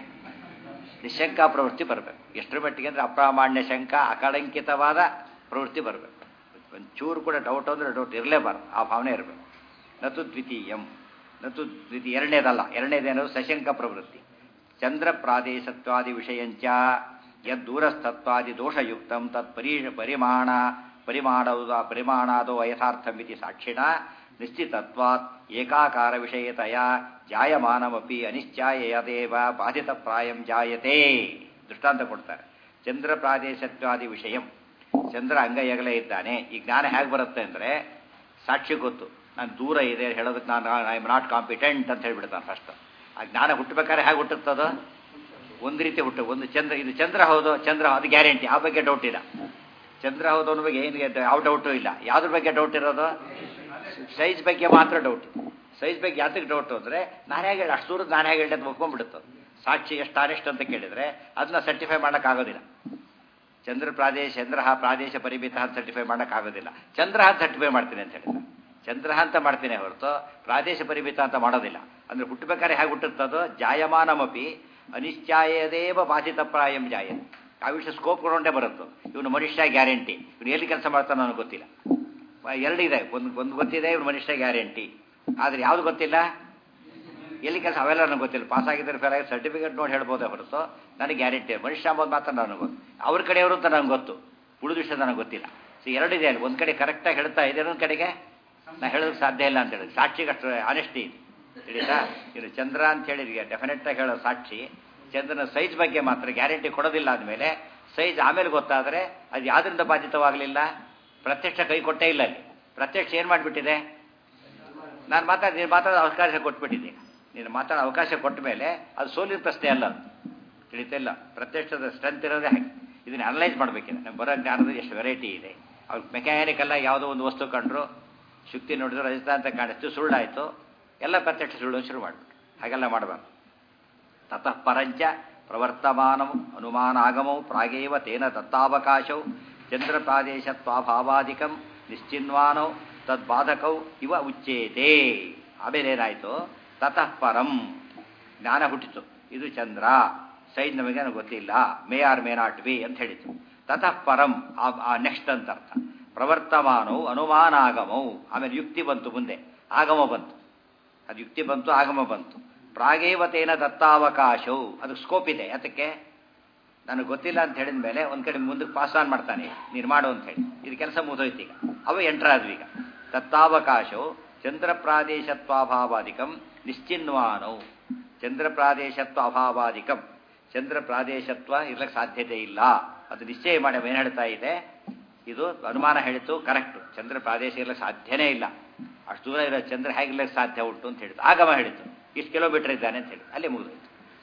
ನಿಶಂಕ ಪ್ರವೃತ್ತಿ ಬರಬೇಕು ಎಷ್ಟರ ಮಟ್ಟಿಗೆ ಅಂದರೆ ಅಪ್ರಾಮಾಣ್ಯ ಶಂಕ ಅಕಳಂಕಿತವಾದ ಪ್ರವೃತ್ತಿ ಬರಬೇಕು ಒಂಚೂರು ಕೂಡ ಡೌಟ್ ಅಂದರೆ ಡೌಟ್ ಇರಲೇಬಾರ್ದು ಆ ಭಾವನೆ ಇರಬೇಕು ನತು ದ್ವಿತೀಯಂ ನತು ದ್ವಿತೀಯ ಎರಡನೇದಲ್ಲ ಎರಡನೇದೇನದು ಸಶಂಕ ಪ್ರವೃತ್ತಿ ಚಂದ್ರ ಪ್ರಾದೇಶತ್ವಾದಿ ವಿಷಯಂಚ ಯದ್ದೂರಸ್ಥತ್ವಾದಿ ದೋಷಯುಕ್ತಂ ತತ್ ಪರಿ ಪರಿಮಾಣ ಪರಿಮಾಣದ ಪರಿಮಾಣಾದೋ ಯಥಾರ್ಥಮಿತಿ ಸಾಕ್ಷಿಣ ನಿಶ್ಚಿತತ್ವಾತ್ ಏಕಾಕಾರ ವಿಷಯತೆಯ ಜಾಯಮಾನಮಪಿ ಅನಿಶ್ಚಾಯದೇವ ಬಾಧಿತ ಪ್ರಾಯಂ ಜಾಯತೆ ದೃಷ್ಟಾಂತ ಕೊಡ್ತಾರೆ ಚಂದ್ರ ಪ್ರಾದೇಶತ್ವಾದಿ ವಿಷಯಂ ಚಂದ್ರ ಅಂಗೈಯಗಲೇ ಇದ್ದಾನೆ ಈ ಜ್ಞಾನ ಹೇಗೆ ಬರುತ್ತೆ ಅಂದರೆ ಸಾಕ್ಷಿ ಗೊತ್ತು ನಾನು ದೂರ ಇದೆ ಹೇಳೋದಕ್ಕೆ ನಾನು ಐ ಆಮ್ ನಾಟ್ ಕಾಂಪಿಟೆಂಟ್ ಅಂತ ಹೇಳ್ಬಿಡ್ತಾನೆ ಫಸ್ಟ್ ಆ ಜ್ಞಾನ ಹುಟ್ಟಬೇಕಾದ್ರೆ ಹೇಗೆ ಹುಟ್ಟುತ್ತದೋ ಒಂದು ರೀತಿ ಹುಟ್ಟು ಒಂದು ಚಂದ್ರ ಇದು ಚಂದ್ರ ಹೌದು ಚಂದ್ರ ಅದು ಗ್ಯಾರಂಟಿ ಆ ಬಗ್ಗೆ ಡೌಟ್ ಇಲ್ಲ ಚಂದ್ರ ಹೌದು ಅನ್ನೋ ಬಗ್ಗೆ ಏನು ಯಾವ ಡೌಟು ಇಲ್ಲ ಯಾವ್ದ್ರ ಬಗ್ಗೆ ಡೌಟ್ ಇರೋದು ಸೈಜ್ ಬಗ್ಗೆ ಮಾತ್ರ ಡೌಟ್ ಸೈಜ್ ಬಗ್ಗೆ ಯಾತಕ್ಕೆ ಡೌಟ್ ಅಂದರೆ ನಾನು ಹೇಗೆ ಹೇಳಿ ಅಷ್ಟು ದೂರದ ನಾನು ಹೇಗೆ ಹೇಳಿ ಅಂತ ಒಪ್ಕೊಂಡ್ಬಿಡುತ್ತೆ ಸಾಕ್ಷಿ ಎಷ್ಟು ಆನೆಸ್ಟ್ ಅಂತ ಕೇಳಿದರೆ ಅದನ್ನ ಸರ್ಟಿಫೈ ಮಾಡೋಕ್ಕಾಗೋದಿಲ್ಲ ಚಂದ್ರ ಪ್ರಾದೇಶ ಚಂದ್ರ ಪ್ರಾದೇಶ ಪರಿಮಿತ ಅಂತ ಸರ್ಟಿಫೈ ಮಾಡೋಕ್ಕಾಗೋದಿಲ್ಲ ಚಂದ್ರ ಅಂತ ಸರ್ಟಿಫೈ ಮಾಡ್ತೀನಿ ಅಂತ ಹೇಳಿದ ಚಂದ್ರ ಅಂತ ಮಾಡ್ತೀನಿ ಹೊರತು ಪ್ರಾದೇಶ ಪರಿಮಿತ ಅಂತ ಮಾಡೋದಿಲ್ಲ ಅಂದ್ರೆ ಹುಟ್ಟಬೇಕಾದ್ರೆ ಹೇಗೆ ಹುಟ್ಟುತ್ತದೋ ಜಾಯಮಾನಮಪಿ ಅನಿಶ್ಚಾಯದೇವ ಬಾಧಿತ ಪ್ರಾಯಂ ಜಾಯ ಆ ವಿಷಯ ಸ್ಕೋಪ್ ಕೊಡೋಂಡೇ ಬರುತ್ತೋ ಇವನು ಮನುಷ್ಯ ಗ್ಯಾರಂಟಿ ಇವನು ಎಲ್ಲಿ ಕೆಲಸ ಮಾಡ್ತಾನೋ ನನಗೆ ಗೊತ್ತಿಲ್ಲ ಎರಡಿದೆ ಒಂದು ಒಂದು ಗೊತ್ತಿದೆ ಇವನು ಮನುಷ್ಯ ಗ್ಯಾರಂಟಿ ಆದರೆ ಯಾವುದು ಗೊತ್ತಿಲ್ಲ ಎಲ್ಲಿ ಕೆಲಸ ಅವೆಲ್ಲ ನನಗೆ ಗೊತ್ತಿಲ್ಲ ಪಾಸ್ ಆಗಿದ್ದರೆ ಫೇಲ್ ಆಗಿ ಸರ್ಟಿಫಿಕೇಟ್ ನೋಡಿ ಹೇಳ್ಬೋದೇ ಹೊರತು ನನಗೆ ಗ್ಯಾರಂಟಿ ಮನುಷ್ಯ ಅಂಬೋದು ಮಾತ್ರ ನನಗೆ ಗೊತ್ತು ಅವ್ರ ಕಡೆಯವರು ಅಂತ ನನಗೆ ಗೊತ್ತು ಉಳಿದ ವಿಷಯ ನನಗೆ ಗೊತ್ತಿಲ್ಲ ಸೊ ಎರಡಿದೆ ಅಲ್ಲಿ ಒಂದು ಕಡೆ ಕರೆಕ್ಟಾಗಿ ಹೇಳ್ತಾ ಇದೆ ಇನ್ನೊಂದು ಕಡೆಗೆ ನಾ ಹೇಳೋದಕ್ಕೆ ಸಾಧ್ಯ ಇಲ್ಲ ಅಂತ ಹೇಳಿ ಸಾಕ್ಷಿಗೆ ಅಷ್ಟು ಆನೆಸ್ಟಿ ಇದೆ ತಿಳಿತಾ ಇದು ಚಂದ್ರ ಅಂತ ಹೇಳಿ ಡೆಫಿನೆಟ್ ಆಗಿ ಹೇಳೋ ಸಾಕ್ಷಿ ಚಂದ್ರನ ಸೈಜ್ ಬಗ್ಗೆ ಮಾತ್ರ ಗ್ಯಾರಂಟಿ ಕೊಡೋದಿಲ್ಲ ಆದಮೇಲೆ ಸೈಜ್ ಆಮೇಲೆ ಗೊತ್ತಾದರೆ ಅದು ಯಾವುದರಿಂದ ಬಾಧಿತವಾಗಲಿಲ್ಲ ಪ್ರತ್ಯಕ್ಷ ಕೈ ಕೊಟ್ಟೇ ಇಲ್ಲ ಅಲ್ಲಿ ಪ್ರತ್ಯಕ್ಷ ಏನು ಮಾಡಿಬಿಟ್ಟಿದೆ ನಾನು ಮಾತಾಡಿ ನೀನು ಮಾತಾಡೋ ಅವಕಾಶ ಕೊಟ್ಬಿಟ್ಟಿದ್ದೆ ನೀನು ಮಾತಾಡೋ ಅವಕಾಶ ಕೊಟ್ಟ ಮೇಲೆ ಅದು ಸೋಲಿನ ಪ್ರಶ್ನೆ ಅಲ್ಲ ತಿಳಿತಿಲ್ಲ ಪ್ರತ್ಯಕ್ಷದ ಸ್ಟ್ರೆಂತ್ ಇರೋದೇ ಹಾಗೆ ಇದನ್ನ ಅನಲೈಸ್ ಮಾಡಬೇಕಿದೆ ನಮ್ಮ ಬರೋ ಜ್ಞಾನದಲ್ಲಿ ಎಷ್ಟು ವೆರೈಟಿ ಇದೆ ಅವ್ರು ಮೆಕ್ಯಾನಿಕಲ್ಲ ಯಾವುದೋ ಒಂದು ವಸ್ತು ಕಂಡ್ರು ಶುಕ್ತಿ ನೋಡಿದ್ರು ರಜತ ಅಂತ ಕಾಣಿಸ್ತು ಸುಳ್ಳಾಯಿತು ಎಲ್ಲ ಪ್ರತ್ಯಕ್ಷ ಸುಳ್ಳು ಶುರು ಮಾಡಿಬಿಟ್ಟು ಹಾಗೆಲ್ಲ ಮಾಡಬಾರ್ದು ತತಃ ಪರಂಚ ಪ್ರವರ್ತಮಾನವು ಅನುಮಾನಾಗಮವು ಪ್ರಾಗೇವ ತೇನ ದತ್ತಾವಕಾಶವು ಚಂದ್ರಪ್ರಾದೇಶತ್ವಾಭಾವಾದಿಕಂ ನಿಶ್ಚಿನ್ವಾನೌ ತದ್ಬಾಧಕೌ ಇವ ಉಚ್ಚೇತೆ ಆಮೇಲೆ ಏನಾಯಿತು ತತಃ ಪರಂ ಜ್ಞಾನ ಹುಟ್ಟಿತು ಇದು ಚಂದ್ರ ಸೈಜ್ ನಮಗೆ ನನಗೆ ಗೊತ್ತಿಲ್ಲ may or may not be ಅಂತ ಹೇಳಿತು ತತಃ ಪರಂ ಆ ನೆಕ್ಸ್ಟ್ ಅಂತ ಅರ್ಥ ಪ್ರವರ್ತಮಾನವು ಅನುಮಾನಾಗಮವು ಆಮೇಲೆ ಯುಕ್ತಿ ಬಂತು ಮುಂದೆ ಆಗಮ ಬಂತು ಅದು ಯುಕ್ತಿ ಬಂತು ಆಗಮ ಬಂತು ಪ್ರಾಗೇವತೇನ ದತ್ತಾವಕಾಶವು ಅದು ಸ್ಕೋಪ್ ಇದೆ ಅದಕ್ಕೆ ನನಗೆ ಗೊತ್ತಿಲ್ಲ ಅಂತ ಹೇಳಿದ ಮೇಲೆ ಒಂದು ಕಡೆ ಮುಂದಕ್ಕೆ ಪಾಸ್ ಆನ್ ಮಾಡ್ತಾನೆ ನೀನು ಮಾಡು ಅಂತ ಹೇಳಿ ಇದು ಕೆಲಸ ಮುಗಿದೋಯ್ತು ಈಗ ಅವು ಎಂಟರ್ ಆದ್ವು ಈಗ ದತ್ತಾವಕಾಶವು ಚಂದ್ರ ಪ್ರಾದೇಶತ್ವಾಭಾವಾದಿಕಂ ನಿಶ್ಚಿನ್ವಾನವು ಚಂದ್ರ ಪ್ರಾದೇಶತ್ವ ಅಭಾವಾದಿಕಂ ಚಂದ್ರ ಪ್ರಾದೇಶತ್ವ ಇರ್ಲಕ್ಕೆ ಸಾಧ್ಯತೆ ಇಲ್ಲ ಅದು ನಿಶ್ಚಯ ಮಾಡಿ ಏನು ಹೇಳ್ತಾ ಇದೆ ಇದು ಅನುಮಾನ ಹೇಳಿತು ಕರೆಕ್ಟು ಚಂದ್ರ ಪ್ರಾದೇಶ ಇರ್ಲಿಕ್ಕೆ ಸಾಧ್ಯನೇ ಇಲ್ಲ ಅಷ್ಟು ದೂರ ಇರೋ ಚಂದ್ರ ಹೇಗಿರ್ಲಿಕ್ಕೆ ಸಾಧ್ಯ ಉಂಟು ಅಂತ ಹೇಳಿತು ಆಗಮ ಹೇಳಿತು ಇಷ್ಟು ಕಿಲೋಮೀಟರ್ ಇದ್ದಾನೆ ಅಂತ ಹೇಳಿ ಅಲ್ಲಿ ಮುಗಿದೋಯ್ತು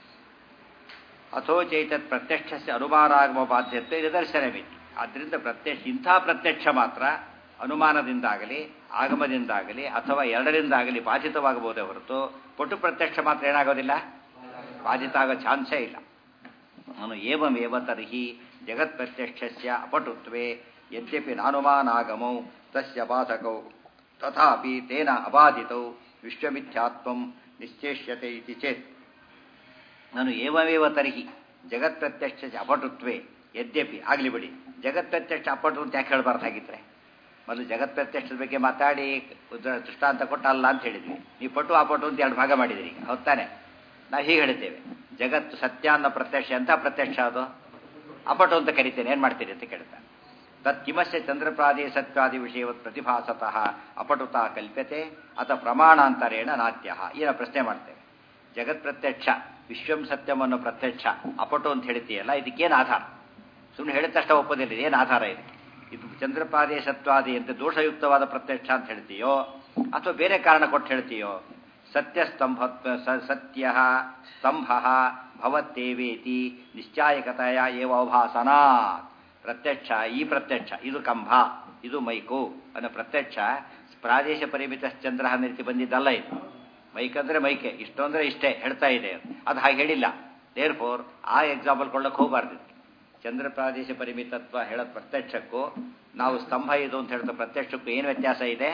ಅಥೋ ಚೈತತ್ ಪ್ರತ್ಯಕ್ಷ ಅನುಮಾನಾಗಮ ಬಾಧ್ಯತೆ ನಿದರ್ಶನವಿತ್ತು ಆದ್ದರಿಂದ ಪ್ರತ್ಯಕ್ಷ ಇಂಥ ಪ್ರತ್ಯಕ್ಷ ಮಾತ್ರ ಅನುಮಾನದಿಂದಾಗಲಿ ಆಗಮದಿಂದಾಗಲಿ ಅಥವಾ ಎರಡರಿಂದಾಗಲಿ ಬಾಧಿತವಾಗಬಹುದೇ ಹೊರತು ಪಟು ಪ್ರತ್ಯಕ್ಷ ಮಾತ್ರ ಏನಾಗೋದಿಲ್ಲ ಬಾಧಿತ ಆಗೋ ಚಾನ್ಸೇ ಇಲ್ಲ ನಾನು ಏವಮೇವ ತರ್ಹಿ ಜಗತ್ ಪ್ರತ್ಯಕ್ಷಸ್ಯ ಅಪಟುತ್ವೇ ಯದ್ಯಪಿ ನಾನುಮಾನಾಗಮೌ ತಸ್ಯ ಬಾಧಕೌ ತಥಾಪಿ ತೇನ ಅಬಾಧಿತೌ ವಿಶ್ವಮಿಥ್ಯಾತ್ವಂ ನಿಶ್ಚೇಷ್ಯತೆ ಇತಿ ಚೇತ್ ನಾನು ಏವಮೇವ ತರ್ಹಿ ಜಗತ್ ಪ್ರತ್ಯಕ್ಷ ಅಪಟುತ್ವೇ ಯದ್ಯಪಿ ಆಗಲಿ ಬಿಡಿ ಜಗತ್ ಪ್ರತ್ಯಕ್ಷ ಅಪಟು ಅಂತ ಯಾಕೆ ಹೇಳಬಾರ್ದಾಗಿದ್ರೆ ಮೊದಲು ಜಗತ್ ಪ್ರತ್ಯಕ್ಷದ ಬಗ್ಗೆ ಮಾತಾಡಿ ದೃಷ್ಟಾಂತ ಕೊಟ್ಟು ಅಲ್ಲ ಅಂತ ಹೇಳಿದ್ವಿ ನೀವು ಪಟು ಅಪಟು ಅಂತ ಎರಡು ಭಾಗ ಮಾಡಿದಿರಿ ಈಗ ಹೌದಾನೆ ನಾವು ಹೀಗೆ ಹೇಳಿದ್ದೇವೆ ಜಗತ್ತು ಸತ್ಯ ಅನ್ನೋ ಪ್ರತ್ಯಕ್ಷ ಎಂಥ ಪ್ರತ್ಯಕ್ಷ ಅದು ಅಪಟು ಅಂತ ಕರಿತೇನೆ ಏನು ಮಾಡ್ತೀರಿ ಅಂತ ಕೇಳ್ತಾನೆ ತತ್ ಕಿಮಸ್ಯ ಚಂದ್ರಪ್ರಾದಿ ಸತ್ವಾದಿ ವಿಷಯವತ್ ಪ್ರತಿಭಾಸತಃ ಅಪಟುತಾ ಕಲ್ಪ್ಯತೆ ಅಥ ಪ್ರಮಾಣಾಂತರೇಣ ನಾಟ್ಯ ಏನ ಪ್ರಶ್ನೆ ಮಾಡ್ತೇವೆ ಜಗತ್ ಪ್ರತ್ಯಕ್ಷ ವಿಶ್ವಂ ಸತ್ಯಂ ಅನ್ನೋ ಪ್ರತ್ಯಕ್ಷ ಅಪಟು ಅಂತ ಹೇಳ್ತೀಯಲ್ಲ ಇದಕ್ಕೇನು ಆಧಾರ ಸುಮ್ಮನೆ ಹೇಳಿದ ತಕ್ಷಣ ಒಪ್ಪೋದಿಲ್ಲ ಏನು ಆಧಾರ ಇದೆ ಇದು ಚಂದ್ರಪಾದೇ ಸತ್ವಾದಿ ಅಂತ ದೋಷಯುಕ್ತವಾದ ಪ್ರತ್ಯಕ್ಷ ಅಂತ ಹೇಳ್ತೀಯೋ ಅಥವಾ ಬೇರೆ ಕಾರಣ ಕೊಟ್ಟು ಹೇಳ್ತೀಯೋ ಸತ್ಯ ಸ್ತಂಭ ಸತ್ಯ ಸ್ತಂಭ ಭವತ್ತೇವೇತಿ ನಿಶ್ಚಾಯಕತೆಯ ಏವ ಅವಭಾಸನಾ ಪ್ರತ್ಯಕ್ಷ ಈ ಪ್ರತ್ಯಕ್ಷ ಇದು ಕಂಭ ಇದು ಮೈಕು ಅನ್ನೋ ಪ್ರತ್ಯಕ್ಷ ಪ್ರಾದೇಶ ಪರಿಮಿತ ಚಂದ್ರ ಅನ್ನೋ ರೀತಿ ಬಂದಿದ್ದಲ್ಲ ಇದು ಮೈಕ್ ಅಂದ್ರೆ ಮೈಕೆ ಇಷ್ಟು ಅಂದ್ರೆ ಇಷ್ಟೇ ಹೇಳ್ತಾ ಇದೆ ಅದು ಹಾಗೆ ಹೇಳಿಲ್ಲ ದೇರ್ ಫೋರ್ ಆ ಎಕ್ಸಾಂಪಲ್ ಕೊಳ್ಳಕ್ಕೆ ಹೋಗಬಾರ್ದು ಚಂದ್ರ ಪ್ರಾದೇಶ ಪರಿಮಿತತ್ವ ಹೇಳೋದು ಪ್ರತ್ಯಕ್ಷಕ್ಕೂ ನಾವು ಸ್ತಂಭ ಇದು ಅಂತ ಹೇಳ್ತಾ ಪ್ರತ್ಯಕ್ಷಕ್ಕೂ ಏನು ವ್ಯತ್ಯಾಸ ಇದೆ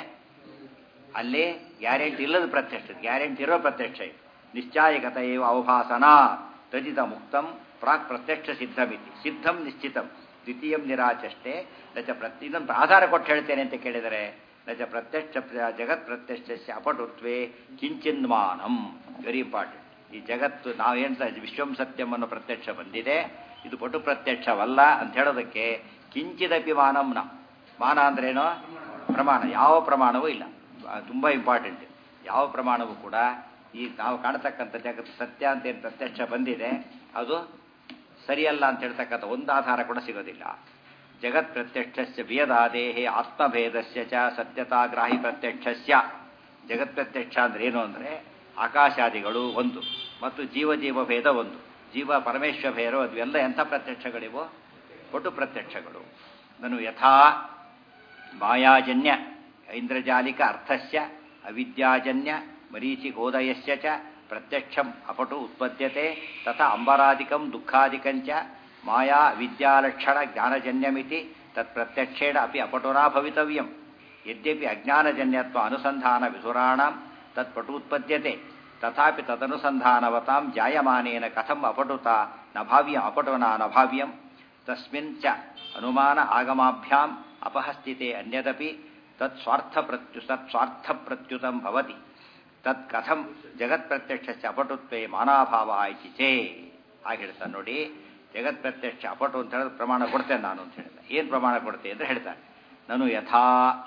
ಅಲ್ಲಿ ಗ್ಯಾರಂಟಿ ಇಲ್ಲದ ಪ್ರತ್ಯಕ್ಷ ಗ್ಯಾರಂಟಿ ಇರೋ ಪ್ರತ್ಯಕ್ಷ ಇದು ನಿಶ್ಚಾಯಕತೆಯು ಅವಭಾಸನಾ ತಜಿತ ಮುಕ್ತಂ ಪ್ರಾಕ್ ಪ್ರತ್ಯಕ್ಷ ಸಿದ್ಧಮಿತಿ ಸಿದ್ಧಂ ನಿಶ್ಚಿತಂ ದ್ವಿತೀಯಂ ನಿರಾಚಷ್ಟೇ ನಚ ಪ್ರತಿ ಇದೊಂದು ಆಧಾರ ಕೊಟ್ಟು ಹೇಳ್ತೇನೆ ಅಂತ ಕೇಳಿದರೆ ನಚ ಪ್ರತ್ಯಕ್ಷ ಜಗತ್ ಪ್ರತ್ಯಕ್ಷ ಅಪಟುತ್ವೇ ಕಿಂಚಿನ್ಮಾನಂ ವೆರಿ ಇಂಪಾರ್ಟೆಂಟ್ ಈ ಜಗತ್ತು ನಾವೇನು ವಿಶ್ವಂ ಸತ್ಯಂ ಅನ್ನೋ ಪ್ರತ್ಯಕ್ಷ ಬಂದಿದೆ ಇದು ಪಟು ಪ್ರತ್ಯಕ್ಷವಲ್ಲ ಅಂತ ಹೇಳೋದಕ್ಕೆ ಕಿಂಚಿದಪಿ ಮಾನಂನ ಮಾನ ಅಂದ್ರೇನೋ ಪ್ರಮಾಣ ಯಾವ ಪ್ರಮಾಣವೂ ಇಲ್ಲ ತುಂಬ ಇಂಪಾರ್ಟೆಂಟ್ ಯಾವ ಪ್ರಮಾಣವೂ ಕೂಡ ಈ ನಾವು ಕಾಣತಕ್ಕಂಥ ಜಗತ್ತು ಸತ್ಯ ಅಂತ ಏನು ಪ್ರತ್ಯಕ್ಷ ಬಂದಿದೆ ಅದು ಸರಿಯಲ್ಲ ಅಂತ ಹೇಳ್ತಕ್ಕಂಥ ಒಂದು ಆಧಾರ ಕೂಡ ಸಿಗೋದಿಲ್ಲ ಜಗತ್ ಪ್ರತ್ಯಕ್ಷ ಭೇದಾದೇಹೇ ಆತ್ಮಭೇದಸ್ಯ ಚ ಸತ್ಯತಾಗ್ರಾಹಿ ಪ್ರತ್ಯಕ್ಷಸ್ಯ ಜಗತ್ ಪ್ರತ್ಯಕ್ಷ ಅಂದ್ರೆ ಏನು ಅಂದರೆ ಆಕಾಶಾದಿಗಳು ಒಂದು ಮತ್ತು ಜೀವ ಜೀವ ಭೇದ ಒಂದು ಜೀವ ಪರಮೇಶ್ವರ ಭೇದ ಅದು ಎಲ್ಲ ಎಂಥ ಪ್ರತ್ಯಕ್ಷಗಳಿವೋ ಒಟ್ಟು ಪ್ರತ್ಯಕ್ಷಗಳು ನಾನು ಯಥಾ ಮಾಯಾಜನ್ಯ ಐಂದ್ರಜಾಲಿಕ ಅರ್ಥಸ್ಯ ಅವಿದ್ಯಾಜನ್ಯ ಮರೀಚಿಗೋದಯಸ್ಯ ಚ ಪ್ರತ್ಯಕ್ಷಂ ಅಪಟು ಉತ್ಪದ್ಯತೆ ತಥಾ ಅಂಬರಾದಿಕಂ ದುಃಖಾದಿಕಂಚ ಮಾಯಾ ವಿದ್ಯಾಲಕ್ಷಣ ಜ್ಞಾನಜನ್ಯಮಿತಿ ತತ್ ಪ್ರತ್ಯಕ್ಷೇಣ ಅಪಿ ಅಪಟುನಾ ಭವಿತವ್ಯಂ ಯದ್ಯಪಿ ಅಜ್ಞಾನಜನ್ಯತ್ವ ಅನುಸಂಧಾನ ವಿಧುರಾಣಾಂ ತತ್ ಪಟುತ್ಪದ್ಯತೆ ತಥಾಪಿ ತದನುಸಂಧಾನವತಾಂ ಜಾಯಮಾನೇನ ಕಥಂ ಅಪಟುತ ನ ಭಾವ್ಯಂ ಅಪಟುನಾ ನ ಭಾವ್ಯಂ ತಸ್ಮಿನ್ ಚ ಅನುಮಾನ ಆಗಮಾಭ್ಯಾಂ ಅಪಹಸ್ಥಿತೆ ಅನ್ಯದಪಿ ತತ್ ಸ್ವಾರ್ಥ ಪ್ರತ್ಯು ತತ್ ಸ್ವಾರ್ಥ ಪ್ರತ್ಯುತಂ ಭವತಿ ತತ್ ಕಥಂ ಜಗತ್ ಪ್ರತ್ಯಕ್ಷ ಅಪಟುತ್ವೇ ಮಾನಾಭಾವ ಇತಿ ಚೇ ಹಾಗೆ ಹೇಳ್ತಾನೆ ನೋಡಿ ಜಗತ್ ಪ್ರತ್ಯಕ್ಷ ಅಪಟು ಅಂತ ಹೇಳಿದ್ರೆ ಪ್ರಮಾಣ ಕೊಡ್ತೇನೆ ನಾನು ಅಂತ ಹೇಳಿದ ಏನು ಪ್ರಮಾಣ ಕೊಡ್ತೇನೆ ಅಂತ ಹೇಳ್ತಾನೆ ನಾನು ಯಥಾ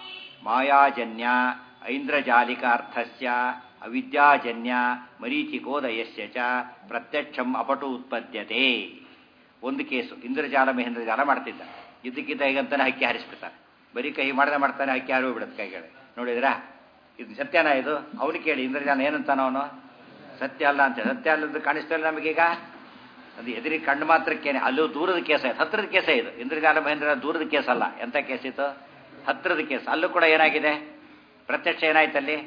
ಮಾಯಾಜನ್ಯ ಐಂದ್ರಜಾಲಿಕ ಅರ್ಥಸ್ಯ ಅವಿದ್ಯಾಜನ್ಯ ಮರೀಚಿಕೋದಯಸ್ಯ ಚ ಪ್ರತ್ಯಕ್ಷಂ ಅಪಟು ಉತ್ಪದ್ಯತೆ ಒಂದು ಕೇಸು ಇಂದ್ರಜಾಲ ಮಹೇಂದ್ರಜಾಲ ಮಾಡ್ತಿದ್ದ ಇದಕ್ಕಿದ್ದ ಹೀಗಂತಾನೆ ಹಕ್ಕಿ ಹಾರಿಸ್ಬಿಡ್ತಾನೆ ಬರೀ ಕೈ ಮಾಡದೆ ಮಾಡ್ತಾನೆ ಹಕ್ಕಿ ಹಾರಿ ಹೋಗ್ಬಿಡುತ್ತೆ ಕೈಗಳು ನೋಡಿದ್ರಾ ಇದು ಸತ್ಯನಾ ಇದು ಅವನು ಕೇಳಿ ಇಂದ್ರಜಾಲ ಏನಂತಾನ ಅವನು ಸತ್ಯ ಅಲ್ಲ ಅಂತ ಸತ್ಯ ಅಲ್ಲದ್ದು ಕಾಣಿಸ್ತಾ ಇಲ್ಲ ನಮಗೀಗ ಅದು ಎದುರಿಗೆ ಕಣ್ಣು ಮಾತ್ರಕ್ಕೇನೆ ಅಲ್ಲೂ ದೂರದ ಕೇಸ ಇದು ಹತ್ತಿರದ ಕೇಸ ಇದು ಇಂದ್ರಜಾಲ ಮಹೇಂದ್ರ ದೂರದ ಕೇಸ್ ಅಲ್ಲ ಎಂಥ ಕೇಸ್ ಇತ್ತು ಹತ್ತಿರದ ಕೇಸ್ ಅಲ್ಲೂ ಕೂಡ ಏನಾಗಿದೆ ಪ್ರತ್ಯಕ್ಷ ಏನಾಯ್ತಲ್ಲಿ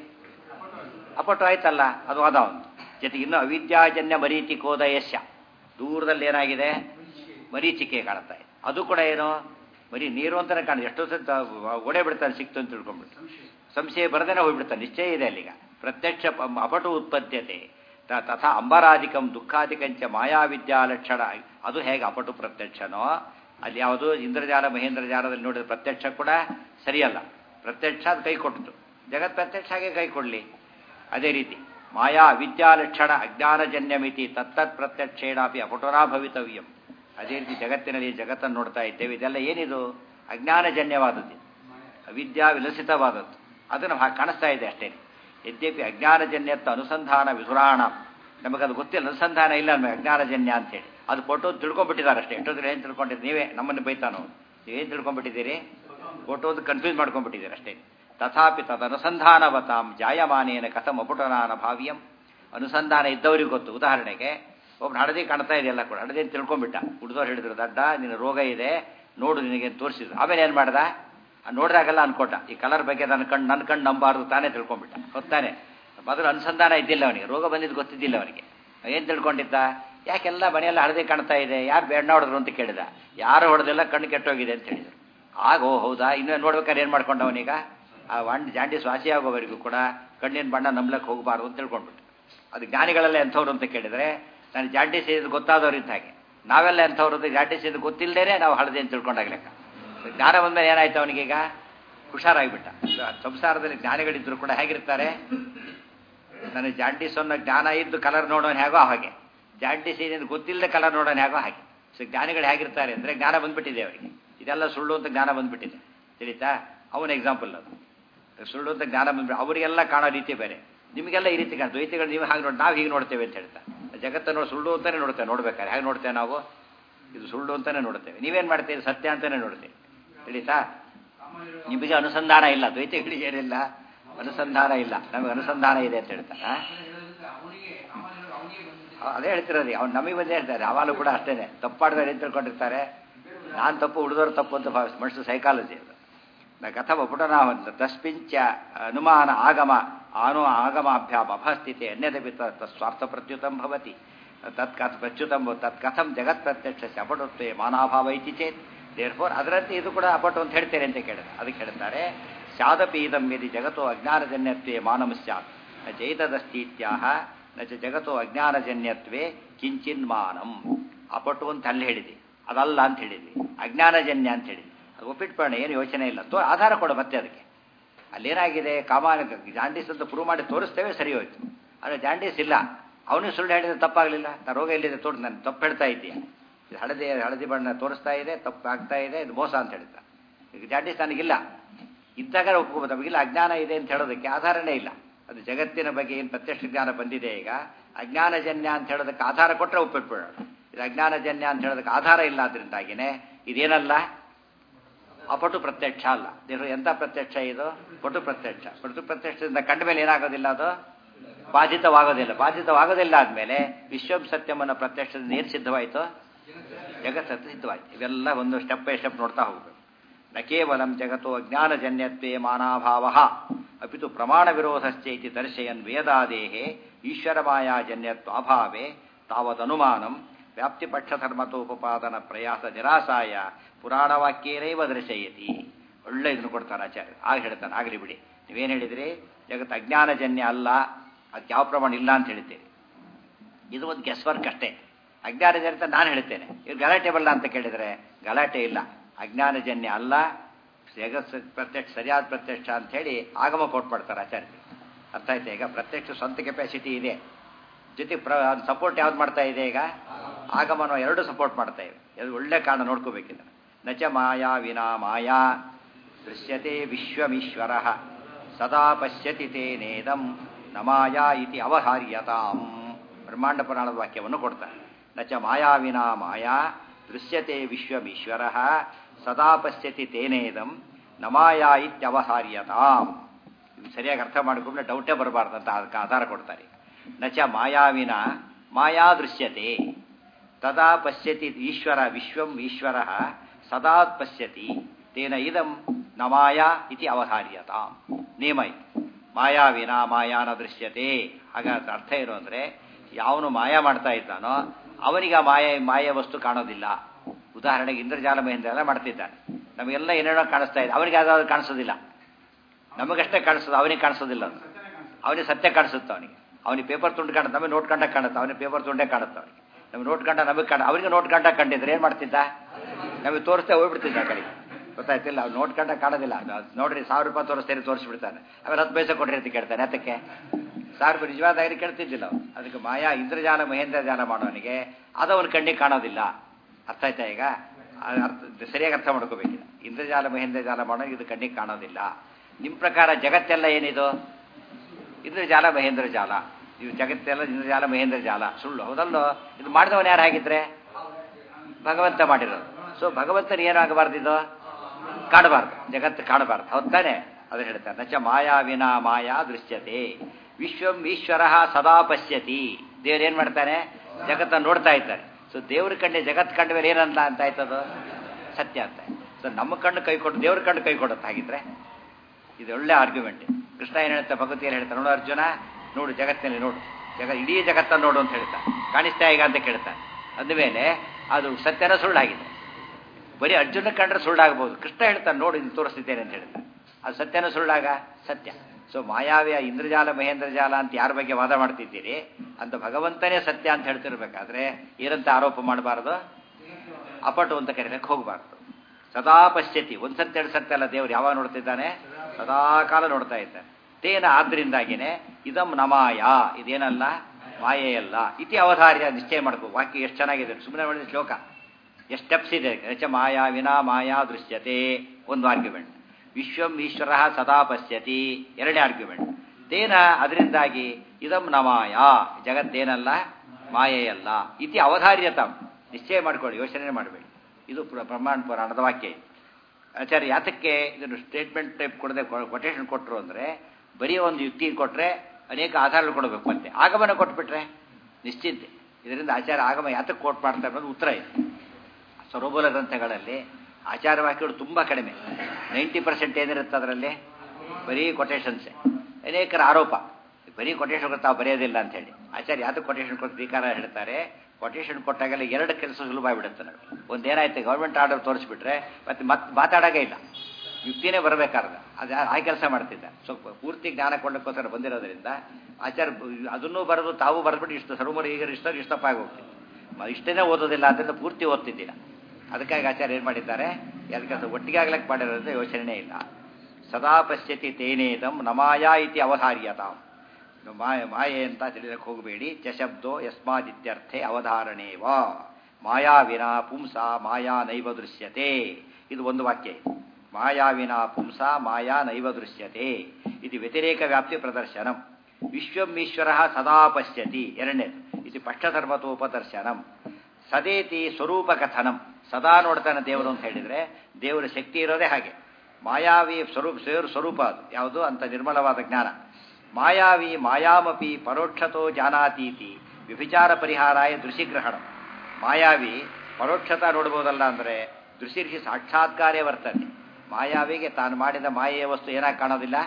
ಅಪಟು ಆಯ್ತಲ್ಲ ಅದು ಅದ ಒಂದು ಜೊತೆಗೆ ಇನ್ನು ಅವಿದ್ಯಾಜನ್ಯ ಮರೀಚಿಕೋದಯಸ್ಯ ದೂರದಲ್ಲಿ ಏನಾಗಿದೆ ಮರೀಚಿಕೆ ಕಾಣುತ್ತಾ ಇದೆ ಅದು ಕೂಡ ಏನು ಬರೀ ನೀರು ಅಂತಾನೆ ಕಾಣ ಎಷ್ಟೋ ಸತ ಒಡೆ ಬಿಡ್ತಾನೆ ಸಿಕ್ತು ಅಂತ ತಿಳ್ಕೊಂಡ್ಬಿಟ್ಟು ಸಂಶಯ ಬರದೇನೆ ಹೋಗ್ಬಿಡ್ತಾನೆ ನಿಶ್ಚಯ ಇದೆ ಅಲ್ಲಿಗ ಪ್ರತ್ಯಕ್ಷ ಪ- ಅಪಟು ಉತ್ಪದ್ಯತೆ ತ- ತಥಾ ಅಂಬರಾಧಿಕಂ ದುಃಖಾಧಿಕಂಚ ಮಾಯಾವಿದ್ಯಾ ಲಕ್ಷಣ ಅದು ಹೇಗೆ ಅಪಟು ಪ್ರತ್ಯಕ್ಷನೋ ಅಲ್ಲಿ ಯಾವುದು ಇಂದ್ರಜಾಲ ಮಹೇಂದ್ರಜಾಲದಲ್ಲಿ ನೋಡಿದ ಪ್ರತ್ಯಕ್ಷ ಕೂಡ ಸರಿಯಲ್ಲ ಪ್ರತ್ಯಕ್ಷ ಅದು ಕೈ ಕೊಟ್ಟಿತು ಜಗತ್ ಪ್ರತ್ಯಕ್ಷ ಹಾಗೆ ಕೈ ಕೊಡಲಿ ಅದೇ ರೀತಿ ಮಾಯಾ ವಿದ್ಯಾಲಕ್ಷಣ ಅಜ್ಞಾನಜನ್ಯಮಿತಿ ತತ್ತತ್ ಪ್ರತ್ಯಕ್ಷೇಣಾಪಿ ಅಪಟುನಾ ಭವಿತವ್ಯಂ ಅದೇ ರೀತಿ ಜಗತ್ತಿನಲ್ಲಿ ಜಗತ್ತನ್ನು ನೋಡ್ತಾ ಇದ್ದೇವೆ ಇದೆಲ್ಲ ಏನಿದು ಅಜ್ಞಾನಜನ್ಯವಾದದ್ದು ಅವಿದ್ಯಾ ವಿಲಸಿತವಾದದ್ದು ಅದನ್ನು ಹಾಗೆ ಕಾಣಿಸ್ತಾ ಇದೆ ಅಷ್ಟೇ ಯದ್ಯಪಿ ಅಜ್ಞಾನಜನ್ಯತ್ವ ಅನುಸಂಧಾನ ವಿಧುರಾಣ ನಮಗದು ಗೊತ್ತಿಲ್ಲ ಅನುಸಂಧಾನ ಇಲ್ಲ ನಮಗೆ ಅಜ್ಞಾನಜನ್ಯ ಅಂತೇಳಿ ಅದು ಫೋಟೋ ತಿಳ್ಕೊಂಡ್ಬಿಟ್ಟಿದ್ದಾರೆ ಅಷ್ಟೇ ಎಷ್ಟೊತ್ತಿಗೆ ಏನು ತಿಳ್ಕೊಂಡಿದ್ದು ನೀವೇ ನಮ್ಮನ್ನು ಬೈತಾನೋ ನೀವೇನು ತಿಳ್ಕೊಂಡ್ಬಿಟ್ಟಿದ್ದೀರಿ ಫೋಟೋ ಒಂದು ಕನ್ಫ್ಯೂಸ್ ಮಾಡ್ಕೊಂಡ್ಬಿಟ್ಟಿದ್ದೀರಿ ಅಷ್ಟೇ ತಥಾಪಿ ತದನುಸಂಧಾನವತಾಂ ಜಾಯಮಾನೇನ ಕಥಂ ಅಪುಟನಾನ ಭಾವ್ಯಂ ಅನುಸಂಧಾನ ಇದ್ದವರಿಗೆ ಗೊತ್ತು ಉದಾಹರಣೆಗೆ ಒಬ್ಬ ಹಳದಿ ಕಾಣ್ತಾ ಇದೆಯಲ್ಲ ಕೂಡ ಹಳದಿ ಅಂತ ತಿಳ್ಕೊಂಡ್ಬಿಟ್ಟ ಹುಡುಗರು ಹೇಳಿದ್ರು ದಡ್ಡ ನಿನ್ನ ರೋಗ ಇದೆ ನೋಡು ನಿನಗೆ ತೋರಿಸಿದ್ರು ಆಮೇಲೆ ಏನು ಮಾಡ್ದ ಆ ನೋಡಿದಾಗೆಲ್ಲ ಅನ್ಕೊಟ್ಟ ಈ ಕಲರ್ ಬಗ್ಗೆ ನನ್ನ ಕಣ್ಣು ನನ್ನ ಕಣ್ಣು ನಂಬಾರ್ದು ತಾನೇ ತಿಳ್ಕೊಂಡ್ಬಿಟ್ಟ ಹೊತ್ತಾನೆ ಮೊದಲು ಅನುಸಂಧಾನ ಇದ್ದಿಲ್ಲ ಅವನಿಗೆ ರೋಗ ಬಂದಿದ್ದು ಗೊತ್ತಿದ್ದಿಲ್ಲ ಅವನಿಗೆ ಏನು ತಿಳ್ಕೊಂಡಿದ್ದ ಯಾಕೆಲ್ಲ ಮನೆಯೆಲ್ಲ ಹಳದಿ ಕಾಣ್ತಾ ಇದೆ ಯಾರು ಬೆಣ್ಣ ಹೊಡೆದ್ರು ಅಂತ ಕೇಳಿದ ಯಾರು ಹೊಡೆದೆಲ್ಲ ಕಣ್ಣು ಕೆಟ್ಟೋಗಿದೆ ಅಂತ ಹೇಳಿದ್ರು ಆಗ ಓ ಹೌದಾ ಇನ್ನೂ ನೋಡ್ಬೇಕಾದ್ರೆ ಏನು ಮಾಡ್ಕೊಂಡ ಅವನೀಗ ಆ ವಾಂಡ್ ಜಾಂಡೀಸ್ ವಾಸಿ ಆಗೋವರೆಗೂ ಕೂಡ ಕಣ್ಣಿನ ಬಣ್ಣ ನಂಬ್ಲಕ್ಕೆ ಹೋಗಬಾರ್ದು ಅಂತ ತಿಳ್ಕೊಂಡ್ಬಿಟ್ಟು ಅದು ಜ್ಞಾನಿಗಳೆಲ್ಲ ಎಂಥವ್ರು ಅಂತ ಕೇಳಿದ್ರೆ ನಾನು ಜಾಂಡೀಸ್ ಇದು ಗೊತ್ತಾದವ್ರು ಇದ್ದ ಹಾಗೆ ನಾವೆಲ್ಲ ಎಂಥವ್ರು ಅಂತ ಜಾಂಡೀಸ್ ಇದು ಗೊತ್ತಿಲ್ಲದೇ ನಾವು ಹಳದಿ ಅಂತ ತಿಳ್ಕೊಂಡಾಗ ಲೆಕ್ಕ ಜ್ಞಾನ ಬಂದ್ಮೇಲೆ ಏನಾಯ್ತು ಅವನಿಗೀಗ ಹುಷಾರಾಗಿಬಿಟ್ಟ ಸಂಸಾರದಲ್ಲಿ ಜ್ಞಾನಿಗಳಿದ್ರು ಕೂಡ ಹೇಗಿರ್ತಾರೆ ನನಗೆ ಜಾಂಡೀಸ್ ಅನ್ನೋ ಜ್ಞಾನ ಇದ್ದು ಕಲರ್ ನೋಡೋನು ಹೇಗೋ ಹಾಗೆ ಜಾಂಡೀಸ್ ಏನಿದು ಗೊತ್ತಿಲ್ಲದೆ ಕಲರ್ ನೋಡೋನು ಹೇಗೋ ಹಾಗೆ ಸೊ ಜ್ಞಾನಿಗಳು ಹೇಗಿರ್ತಾರೆ ಅಂದರೆ ಜ್ಞಾನ ಬಂದ್ಬಿಟ್ಟಿದೆ ಅವರಿಗೆ ಇದೆಲ್ಲ ಸುಳ್ಳು ಅಂತ ಜ್ಞಾನ ಬಂದ್ಬಿಟ್ಟಿದೆ ತಿಳಿತಾ ಅವನ ಎಕ್ಸಾಂಪಲ್ ಅದು ಸುಳ್ಳು ಅಂತ ಜ್ಞಾನ ಬಂದ್ಬಿಟ್ಟು ಅವರಿಗೆಲ್ಲ ಕಾಣೋ ರೀತಿ ಬೇರೆ ನಿಮಗೆಲ್ಲ ಈ ರೀತಿ ಕಾಣ ದ್ವೈತಿಗಳು ನೀವು ಹಾಗೆ ನೋಡಿ ನಾವು ಹೀಗೆ ನೋಡ್ತೇವೆ ಅಂತ ಹೇಳ್ತಾ ಜಗತ್ತನ್ನು ಸುಳ್ಳು ಅಂತಾನೆ ನೋಡ್ತೇವೆ ನೋಡ್ಬೇಕಾದ್ರೆ ಹೇಗೆ ನೋಡ್ತೇವೆ ನಾವು ಇದು ಸುಳ್ಳು ಅಂತಾನೆ ನೋಡ್ತೇವೆ ನೀವೇನು ಮಾಡ್ತೀರಿ ಸತ್ಯ ಅಂತಾನೆ ನೋಡ್ತೇವೆ ತಿಳಿತಾ ನಿಮಗೆ ಅನುಸಂಧಾನ ಇಲ್ಲ ದ್ವೈತಿಗಳಿಗೆ ಏನಿಲ್ಲ ಅನುಸಂಧಾನ ಇಲ್ಲ ನಮಗೆ ಅನುಸಂಧಾನ ಇದೆ ಅಂತ ಹೇಳ್ತಾರೆ ಆ? ಅದೇ ಹೇಳ್ತಿರೋದು ಅವ್ನು ನಮಗೆ ಬಂದೇ ಹೇಳ್ತಾರೆ ಅವಾಗಲೂ ಕೂಡ ಅಷ್ಟೇನೆ ತಪ್ಪಾಡ್ದಾರೆ ಏನು ತಿಳ್ಕೊಂಡಿರ್ತಾರೆ ನಾನು ತಪ್ಪು ಉಳಿದವ್ರು ತಪ್ಪು ಅಂತ ಭಾವಿಸ್ ಮನುಷ್ಯ ಸೈಕಾಲಜಿ ಅದು ನ ಕಥಮ ಪುಟನಾವಂತ ತಸ್ಮಿಂಚ ಅನುಮಾನ ಆಗಮ ಆನು ಆಗಮಾಭ್ಯಾಮ ಅಭಸ್ಥಿತಿ ಅನ್ಯದಪಿ ಸ್ವಾರ್ಥ ಪ್ರತ್ಯುತಂ ಭವತಿ ತತ್ ಕಥ ಪ್ರಚ್ಯುತಂ ತತ್ ಕಥಂ ಜಗತ್ ಪ್ರತ್ಯಕ್ಷ ಅಪಟುತ್ವೇ ಮಾನಾಭಾವ ಇತಿ ಚೇತ್ ದೇರ್ ಫೋರ್ ಅದರಂತೆ ಇದು ಕೂಡ ಅಪಟು ಅಂತ ಹೇಳ್ತೇನೆ ಅಂತ ಕೇಳಿದ ಅದಕ್ಕೆ ಹೇಳ್ತಾರೆ ಸ್ಯಾದಪಿ ಇದಂ ಯದಿ ಜಗತ್ತೋ ಅಜ್ಞಾನಜನ್ಯತ್ವೇ ಮಾನಮ ಸ್ಯಾತ್ ನ ಚೈತದಸ್ತೀತ್ಯಾಹ ನ ಚ ಜಗತ್ತೋ ಅಜ್ಞಾನಜನ್ಯತ್ವೇ ಕಿಂಚಿನ್ ಮಾನಂ ಅಪಟು ಅಂತ ಅಲ್ಲಿ ಹೇಳಿದೆ ಅದಲ್ಲ ಅಂತ ಹೇಳಿದ್ವಿ ಅಜ್ಞಾನಜನ್ಯ ಅಂತ ಹೇಳಿದ್ವಿ ಅದು ಒಪ್ಪಿಟ್ಬೇಡ ಏನು ಯೋಚನೆ ಇಲ್ಲ ತೋ ಆಧಾರ ಕೊಡು ಮತ್ತೆ ಅದಕ್ಕೆ ಅಲ್ಲೇನಾಗಿದೆ ಕಾಮಾನ ಜಾಂಡೀಸ್ ಅಂತ ಪ್ರೂವ್ ಮಾಡಿ ತೋರಿಸ್ತೇವೆ ಸರಿ ಹೋಯ್ತು ಆದರೆ ಜಾಂಡೀಸ್ ಇಲ್ಲ ಅವನಿಗೆ ಸುಳ್ಳು ಹೇಳಿದ್ರೆ ತಪ್ಪಾಗಲಿಲ್ಲ ನಾ ರೋಗ ಎಲ್ಲಿದೆ ತೋರಿಸ್ ನಾನು ತಪ್ಪು ಹೇಳ್ತಾ ಇದ್ದೀಯ ಇದು ಹಳದಿ ಹಳದಿ ಬಣ್ಣ ತೋರಿಸ್ತಾ ಇದೆ ತಪ್ಪು ಆಗ್ತಾ ಇದೆ ಇದು ಮೋಸ ಅಂತ ಹೇಳ್ತಾ ಈಗ ಜಾಂಡೀಸ್ ನನಗಿಲ್ಲ ಇದ್ದಾಗ ಒಪ್ಕೋಬೋದು ನಮಗಿಲ್ಲ ಅಜ್ಞಾನ ಇದೆ ಅಂತ ಹೇಳೋದಕ್ಕೆ ಆಧಾರನೇ ಇಲ್ಲ ಅದು ಜಗತ್ತಿನ ಬಗ್ಗೆ ಏನು ಪ್ರತ್ಯಕ್ಷ ಜ್ಞಾನ ಬಂದಿದೆ ಈಗ ಅಜ್ಞಾನಜನ್ಯ ಅಂತ ಹೇಳೋದಕ್ಕೆ ಆಧಾರ ಕೊಟ್ಟರೆ ಒಪ್ಪಿಟ್ಬಿಡೋಣ ಇದು ಅಜ್ಞಾನಜನ್ಯ ಅಂತ ಹೇಳೋದಕ್ಕೆ ಆಧಾರ ಇಲ್ಲ ಅದರಿಂದಾಗಿನೇ ಇದೇನಲ್ಲ ಅಪಟು ಪ್ರತ್ಯಕ್ಷ ಅಲ್ಲ ದೇವರು ಎಂಥ ಪ್ರತ್ಯಕ್ಷ ಇದು ಪಟು ಪ್ರತ್ಯಕ್ಷ ಪಟು ಪ್ರತ್ಯಕ್ಷದಿಂದ ಕಂಡ ಮೇಲೆ ಏನಾಗೋದಿಲ್ಲ ಅದು ಬಾಧಿತವಾಗೋದಿಲ್ಲ ಬಾಧಿತವಾಗೋದಿಲ್ಲ ಆದಮೇಲೆ ವಿಶ್ವಂ ಸತ್ಯಮನ್ನ ಪ್ರತ್ಯಕ್ಷದಿಂದ ಏನು ಸಿದ್ಧವಾಯಿತು ಜಗತ್ ಸಿದ್ಧವಾಯಿತು ಇವೆಲ್ಲ ಒಂದು ಸ್ಟೆಪ್ ಬೈ ಸ್ಟೆಪ್ ನೋಡ್ತಾ ಹೋಗಬೇಕು ನ ಕೇವಲಂ ಜಗತ್ತೋ ಅಜ್ಞಾನಜನ್ಯತ್ವೇ ಮಾನಾಭಾವ ಅಪಿತು ಪ್ರಮಾಣ ವಿರೋಧಶ್ಚೈತಿ ದರ್ಶಯನ್ ವೇದಾದೇಹೆ ಈಶ್ವರ ಮಾಯಾಜನ್ಯತ್ವ ಅಭಾವೆ ತಾವದನುಮಾನಂ ವ್ಯಾಪ್ತಿಪಕ್ಷಧರ್ಮತೋಪಪಾದನ ಪ್ರಯಾಸ ನಿರಾಸಾಯ ಪುರಾಣವಾಕ್ಯೇನೈವ ದರ್ಶಯತಿ ಒಳ್ಳೆ ಇದನ್ನು ಕೊಡ್ತಾನೆ ಆಚಾರ್ಯ ಆಗ ಹೇಳ್ತಾನೆ ಆಗಲಿ ಬಿಡಿ ನೀವೇನು ಹೇಳಿದ್ರಿ ಜಗತ್ತು ಅಜ್ಞಾನಜನ್ಯ ಅಲ್ಲ ಅದಕ್ಕೆ ಯಾವ ಪ್ರಮಾಣ ಇಲ್ಲ ಅಂತ ಹೇಳ್ತೀರಿ ಇದು ಒಂದು ಗೆಸ್ ವರ್ಕ್ ಅಷ್ಟೇ ಅಜ್ಞಾನಜನ್ಯ ಅಂತ ನಾನು ಹೇಳ್ತೇನೆ ಇವ್ರು ಗಲಾಟೆ ಬಲ್ಲ ಅಂತ ಕೇಳಿದರೆ ಗಲಾಟೆ ಇಲ್ಲ ಅಜ್ಞಾನಜನ್ಯ ಅಲ್ಲ ಜಗತ್ ಪ್ರತ್ಯಕ್ಷ ಸರಿಯಾದ ಪ್ರತ್ಯಕ್ಷ ಅಂತ ಹೇಳಿ ಆಗಮ ಕೋಟ್ ಮಾಡ್ತಾರೆ ಆಚಾರ್ಯ ಅರ್ಥ ಆಯ್ತಾ ಈಗ ಪ್ರತ್ಯಕ್ಷ ಸ್ವಂತ ಕೆಪಾಸಿಟಿ ಇದೆ ಜೊತೆ ಪ್ರ ಸಪೋರ್ಟ್ ಯಾವ್ದು ಮಾಡ್ತಾ ಇದೆ ಈಗ ಆಗಮನ ಎರಡು ಸಪೋರ್ಟ್ ಮಾಡ್ತಾ ಇವೆ ಅದು ಒಳ್ಳೆ ಕಾರಣ ನೋಡ್ಕೋಬೇಕಿದೆ ನಚ ಮಾಯಾ ವಿನಾ ಮಾಯಾ ದೃಶ್ಯತೆ ವಿಶ್ವಮೀಶ್ವರ ಸದಾ ಪಶ್ಯತಿ ತೇನೇದಂ ನ ಮಾಯಾ ಇತಿ ಅವಹಾರ್ಯತಾಂ ಬ್ರಹ್ಮಾಂಡ ಪುರಾಣದ ವಾಕ್ಯವನ್ನು ಕೊಡ್ತಾರೆ ನಚ ಮಾಯಾ ವಿನಾ ಮಾಯಾ ದೃಶ್ಯತೆ ವಿಶ್ವಮೀಶ್ವರ ಸದಾ ಪಶ್ಯತಿ ತೇನೇದಂ ನ ಮಾಯಾ ಇತ್ಯವಹಾರ್ಯತಾಂ ಇದು ಸರಿಯಾಗಿ ಅರ್ಥ ಮಾಡಿಕೊಂಡ್ರೆ ಡೌಟೇ ಬರಬಾರ್ದಂತ ಅದಕ್ಕೆ ಆಧಾರ ಕೊಡ್ತಾರೆ ನಚ ಮಾಯಾವಿನ ಮಾಯಾ ದೃಶ್ಯತೆ ತದಾ ಪಶ್ಯತಿ ಈಶ್ವರ ವಿಶ್ವಂ ಈಶ್ವರ ಸದಾ ಪಶ್ಯತಿ ತೇನ ಇದಂ ನ ಮಾಯಾ ಇತಿ ಅವಧಾರ್ಯತಾಂ ನೇಮ ಮಾಯಾವಿನ ಮಾಯಾನ ದೃಶ್ಯತೆ ಹಾಗಾದ್ರೆ ಅರ್ಥ ಏನು ಅಂದರೆ ಯಾವನು ಮಾಯ ಮಾಡ್ತಾ ಇದ್ದಾನೋ ಅವನಿಗೆ ಆ ಮಾಯ ಮಾಯ ವಸ್ತು ಕಾಣೋದಿಲ್ಲ ಉದಾಹರಣೆಗೆ ಇಂದ್ರಜಾಲ ಮಹೇಂದ್ರ ಎಲ್ಲ ಮಾಡ್ತಿದ್ದಾನೆ ನಮಗೆಲ್ಲ ಏನೇನೋ ಕಾಣಿಸ್ತಾ ಇದೆ ಅವನಿಗೆ ಯಾವ್ದಾದ್ರು ಕಾಣಿಸೋದಿಲ್ಲ ನಮಗಷ್ಟೇ ಕಾಣಿಸೋದು ಅವನಿಗೆ ಕಾಣಿಸೋದಿಲ್ಲ ಅದು ಅವನಿಗೆ ಸತ್ಯ ಕಾಣಿಸುತ್ತೆ ಅವನಿಗೆ ಅವನಿಗೆ ಪೇಪರ್ ತುಂಡು ಕಾಣುತ್ತೆ ನಮಗೆ ನೋಟ್ ಕಂಡ ಕಾಣುತ್ತೆ ಅವನಿಗೆ ಪೇಪರ್ ತುಂಡೇ ಕಾಣುತ್ತೆ ಅವನಿಗೆ ನಮಗೆ ನೋಟ್ ಕಂಡ ನಮಗೆ ಕಾಣ ಅವನಿಗೆ ನೋಟ್ ಕಂಡ ಕಂಡಿದ್ರೆ ಏನು ಮಾಡ್ತಿದ್ದ ನಮಗೆ ತೋರಿಸ್ತಾ ಹೋಗ್ಬಿಡ್ತಿದ್ದ ಆ ಕಡೆಗೆ ಗೊತ್ತಾಯ್ತಿಲ್ಲ ಅವ್ನು ನೋಟ್ ಕಂಡ ಕಾಣೋದಿಲ್ಲ ಅದು ನೋಡ್ರಿ ಸಾವಿರ ರೂಪಾಯಿ ತೋರಿಸ್ತೇನೆ ತೋರಿಸ್ಬಿಡ್ತಾನೆ ಆಮೇಲೆ ಹತ್ತು ಪೈಸೆ ಕೊಡ್ರಿ ಅಂತ ಕೇಳ್ತಾನೆ ಅದಕ್ಕೆ ಸಾವಿರ ರೂಪಾಯಿ ನಿಜವಾದ ಕೇಳ್ತಿದ್ದಿಲ್ಲ ಅವನು ಅದಕ್ಕೆ ಮಾಯಾ ಇಂದ್ರಜಾಲ ಮಹೇಂದ್ರ ಜಾಲ ಮಾಡೋನಿಗೆ ಅದು ಅವನ ಕಣ್ಣಿಗೆ ಕಾಣೋದಿಲ್ಲ ಅರ್ಥ ಆಯ್ತಾ ಈಗ ಆ ಅರ್ಥ ಸರಿಯಾಗಿ ಅರ್ಥ ಮಾಡ್ಕೋಬೇಕಿಲ್ಲ ಇಂದ್ರಜಾಲ ಮಹೇಂದ್ರ ಜಾಲ ಮಾಡೋನಿಗೆ ಇದು ಕಣ್ಣಿಗೆ ಕಾಣೋದಿಲ್ಲ ನಿಮ್ಮ ಪ್ರಕಾರ ಜಗತ್ತೆಲ್ಲ ಏನಿದು ಇಂದ್ರಜಾಲ ಮಹೇಂದ್ರ ಜಾಲ ಇವು ಜಗತ್ತೆಲ್ಲ ಇಂದ್ರಜಾಲ ಮಹೇಂದ್ರ ಜಾಲ ಸುಳ್ಳು ಹೌದಲ್ಲೋ ಇದು ಮಾಡಿದವನು ಯಾರು ಹಾಗಿದ್ರೆ ಭಗವಂತ ಮಾಡಿರೋದು ಸೊ ಭಗವಂತನ ಏನಾಗಬಾರ್ದು ಇದು ಕಾಣಬಾರ್ದು ಜಗತ್ತು ಕಾಣಬಾರ್ದು ಹೌದ್ ತಾನೆ ಅದು ಹೇಳ್ತಾರೆ ನಚ ಮಾಯಾವಿನ ಮಾಯಾ ದೃಶ್ಯತೆ ವಿಶ್ವಂ ಈಶ್ವರ ಸದಾ ಪಶ್ಯತಿ ದೇವ್ರು ಏನ್ ಮಾಡ್ತಾನೆ ಜಗತ್ತನ್ನು ನೋಡ್ತಾ ಇದ್ದಾರೆ ಸೊ ದೇವ್ರ ಕಣ್ಣೆ ಜಗತ್ ಕಂಡ ಮೇಲೆ ಏನಂತ ಅಂತ ಆಯ್ತದು ಸತ್ಯ ಅಂತ ಸೊ ನಮ್ಮ ಕಣ್ಣು ಕೈ ಕೊಟ್ಟು ದೇವ್ರ ಕಣ್ಣು ಕೈ ಕೊಡುತ್ತೆ ಹಾಗಿದ್ರೆ ಇದು ಒಳ್ಳೆ ಆರ್ಗ್ಯುಮೆಂಟ್ ಕೃಷ್ಣ ಏನು ಹೇಳ್ತಾರೆ ಭಗವತಿಯಲ್ಲಿ ಹೇಳ್ತಾರೆ ನೋಡು ಅರ್ಜುನ ನೋಡು ಜಗತ್ತಿನಲ್ಲಿ ನೋಡು ಜಗ ಇಡೀ ಜಗತ್ತನ್ನು ನೋಡು ಅಂತ ಹೇಳ್ತಾರೆ ಕಾಣಿಸ್ತಾ ಈಗ ಅಂತ ಕೇಳ್ತಾರೆ ಅಂದಮೇಲೆ ಅದು ಸತ್ಯನ ಸುಳ್ಳಾಗಿದೆ ಬರೀ ಅರ್ಜುನ ಕಂಡ್ರೆ ಸುಳ್ಳಾಗಬಹುದು ಕೃಷ್ಣ ಹೇಳ್ತಾನೆ ನೋಡಿ ಇದು ತೋರಿಸ್ತಿದ್ದೇನೆ ಅಂತ ಹೇಳ್ತಾನೆ ಅದು ಸತ್ಯನ ಸುಳ್ಳಾಗ ಸತ್ಯ ಸೊ ಮಾಯಾವಿಯ ಇಂದ್ರಜಾಲ ಮಹೇಂದ್ರ ಜಾಲ ಅಂತ ಯಾರ ಬಗ್ಗೆ ವಾದ ಮಾಡ್ತಿದ್ದೀರಿ ಅಂತ ಭಗವಂತನೇ ಸತ್ಯ ಅಂತ ಹೇಳ್ತಿರ್ಬೇಕಾದ್ರೆ ಏನಂತ ಆರೋಪ ಮಾಡಬಾರ್ದು ಅಪಟು ಅಂತ ಕರೀಲಕ್ಕೆ ಹೋಗಬಾರ್ದು ಸದಾ ಪಶ್ಯತಿ ಒಂದ್ಸತಿ ಎರಡು ಸತ್ಯ ಅಲ್ಲ ದೇವ್ರು ಯಾವಾಗ ನೋಡ್ತಿದ್ದಾನೆ ಸದಾ ಕಾಲ ನೋಡ್ತಾ ಇದ್ದಾನೆ ತೇನ ಆದ್ರಿಂದಾಗಿನೇ ಇದಂ ನಮಾಯ ಇದೇನಲ್ಲ ಮಾಯೆಯಲ್ಲ ಇತಿ ಅವಧಾರ್ಯ ನಿಶ್ಚಯ ಮಾಡ್ಕೋ ವಾಕ್ಯ ಎಷ್ಟು ಚೆನ್ನಾಗಿದೆ ಸುಮ್ಮನೆ ಮಾಡಿದ ಶ್ಲೋಕ ಎಷ್ಟು ಸ್ಟೆಪ್ಸ್ ಇದೆ ರಚ ಮಾಯಾ ವಿನಾ ಮಾಯಾ ದೃಶ್ಯತೆ ಒಂದು ಆರ್ಗ್ಯುಮೆಂಟ್ ವಿಶ್ವಂ ಈಶ್ವರ ಸದಾ ಪಶ್ಯತಿ ಎರಡನೇ ಆರ್ಗ್ಯುಮೆಂಟ್ ತೇನ ಅದರಿಂದಾಗಿ ಇದಂ ನಮಾಯ ಜಗತ್ತೇನಲ್ಲ ಮಾಯೆಯಲ್ಲ ಇತಿ ಅವಧಾರ್ಯತ ನಿಶ್ಚಯ ಮಾಡ್ಕೊಳ್ಳಿ ಯೋಚನೆ ಮಾಡಬೇಡಿ ಇದು ಪ್ರ- ಪ್ರಮಾಣ ಪುರಾಣದ ವಾಕ್ಯ ಇದು ಆಚಾರ್ಯ ಯಾತಕ್ಕೆ ಇದನ್ನು ಸ್ಟೇಟ್ಮೆಂಟ್ ಟೈಪ್ ಕೊಡದೆ ಕೊಟೇಶನ್ ಕೊಟ್ಟರು ಅಂದರೆ ಬರೀ ಒಂದು ಯುಕ್ತಿ ಕೊಟ್ಟರೆ ಅನೇಕ ಆಧಾರಗಳು ಕೊಡಬೇಕು ಮತ್ತೆ ಆಗಮನ ಕೊಟ್ಬಿಟ್ರೆ ನಿಶ್ಚಿಂತೆ ಇದರಿಂದ ಆಚಾರ ಆಗಮ ಯಾತಕ್ಕೆ ಕೋಟ್ ಮಾಡ್ತಾರೆ ಅನ್ನೋದು ಉತ್ತರ ಇದೆ ಸರೋಬಲ ಗ್ರಂಥಗಳಲ್ಲಿ ಆಚಾರ ವಾಕ್ಯಗಳು ತುಂಬ ಕಡಿಮೆ ನೈಂಟಿ ಪರ್ಸೆಂಟ್ ಏನಿರುತ್ತೆ ಅದರಲ್ಲಿ ಬರೀ ಕೊಟೇಶನ್ಸೇ ಅನೇಕರ ಆರೋಪ ಬರೀ ಕೊಟೇಶನ್ ತಾವು ಬರೆಯೋದಿಲ್ಲ ಅಂತ ಹೇಳಿ ಆಚಾರ್ಯ ಯಾತಕ್ಕೆ ಕೊಟೇಶನ್ ಕೊಟ್ಟು ಸ್ವೀಕಾರ ಹೇಳ್ತಾರೆ ಕೊಟೇಶನ್ ಕೊಟ್ಟಾಗೆಲ್ಲ ಎರಡು ಕೆಲಸ ಸುಲಭ ಆಗಿಬಿಡುತ್ತೆ ನಮಗೆ ಒಂದೇನಾಯ್ತು ಗೌರ್ಮೆಂಟ್ ಆರ್ಡರ್ ತೋರಿಸ್ಬಿಟ್ರೆ ಮತ್ತೆ ಮತ್ತೆ ಮಾತಾಡೋದೇ ಇಲ್ಲ ಯುಕ್ತಿನೇ ಬರಬೇಕಾರ್ದ ಅದು ಆ ಕೆಲಸ ಮಾಡ್ತಿದ್ದ ಸೊ ಪೂರ್ತಿ ಜ್ಞಾನ ಕೊಳ್ಳಕ್ಕೋಸ್ಕರ ಬಂದಿರೋದ್ರಿಂದ ಆಚಾರ ಅದನ್ನೂ ಬರೆದು ತಾವು ಬರೆದ್ಬಿಟ್ಟು ಇಷ್ಟು ಸರ್ವಮರು ಈಗ ಇಷ್ಟ ಇಷ್ಟಪ್ಪ ಆಗಿ ಹೋಗ್ತಿತ್ತು ಮ- ಇಷ್ಟೇನೆ ಓದೋದಿಲ್ಲ ಅದರಿಂದ ಪೂರ್ತಿ ಓದ್ತಿದ್ದಿಲ್ಲ ಅದಕ್ಕಾಗಿ ಆಚಾರ್ಯ ಏನು ಮಾಡಿದ್ದಾರೆ ಅದಕ್ಕೆ ಅದು ಒಟ್ಟಿಗೆ ಆಗ್ಲಕ್ಕೆ ಮಾಡಿರೋದ್ರಿಂದ ಯೋಚನೆ ಇಲ್ಲ ಸದಾ ಪಶ್ಯತಿ ತೇನೇದಂ ನಮಾಯ ಇತಿ ಅವಧಾರ್ಯತಾಂ ಮಾಯ ಮಾಯೆ ಅಂತ ತಿಳಿದಕ್ಕೆ ಹೋಗಬೇಡಿ ಚಶಬ್ದೋ ಯಸ್ಮಾದಿತ್ಯರ್ಥೆ ಅವಧಾರಣೆ ವಾ ಮಾಯಾವಿನ ಪುಂಸ ಮಾಯಾ ನೈವ ದೃಶ್ಯತೆ ಇದು ಒಂದು ವಾಕ್ಯ ಇದೆ ಮಾಯಾವಿನ ಪುಂಸ ಮಾಯಾ ನೈವ ದೃಶ್ಯತೆ ಇದು ವ್ಯತಿರೇಕ ವ್ಯಾಪ್ತಿ ಪ್ರದರ್ಶನಂ ವಿಶ್ವಂ ಈಶ್ವರ ಸದಾ ಪಶ್ಯತಿ ಎರಡನೇದು ಇದು ಪಕ್ಷಧರ್ಮತೋಪದರ್ಶನಂ ಸದೇತಿ ಸ್ವರೂಪ ಕಥನಂ ಸದಾ ನೋಡ್ತಾನೆ ದೇವರು ಅಂತ ಹೇಳಿದ್ರೆ ದೇವರ ಶಕ್ತಿ ಇರೋದೇ ಹಾಗೆ ಮಾಯಾವಿ ಸ್ವರೂಪ ದೇವರ ಸ್ವರೂಪ ಅದು ಯಾವುದು ಅಂತ ನಿರ್ಮಲವಾದ ಜ್ಞಾನ ಮಾಯಾವಿ ಮಾಯಾಮಪಿ ಪರೋಕ್ಷತೋ ಜಾನಾತೀತಿ ವ್ಯಭಿಚಾರ ಪರಿಹಾರಾಯ ದೃಶಿಗ್ರಹಣ ಮಾಯಾವಿ ಪರೋಕ್ಷತ ನೋಡ್ಬೋದಲ್ಲ ಅಂದರೆ ದೃಶಿರ್ಷಿ ಸಾಕ್ಷಾತ್ಕಾರೇ ವರ್ತನೆ ಮಾಯಾವಿಗೆ ತಾನು ಮಾಡಿದ ಮಾಯೆಯ ವಸ್ತು ಏನಾಗಿ ಕಾಣೋದಿಲ್ಲ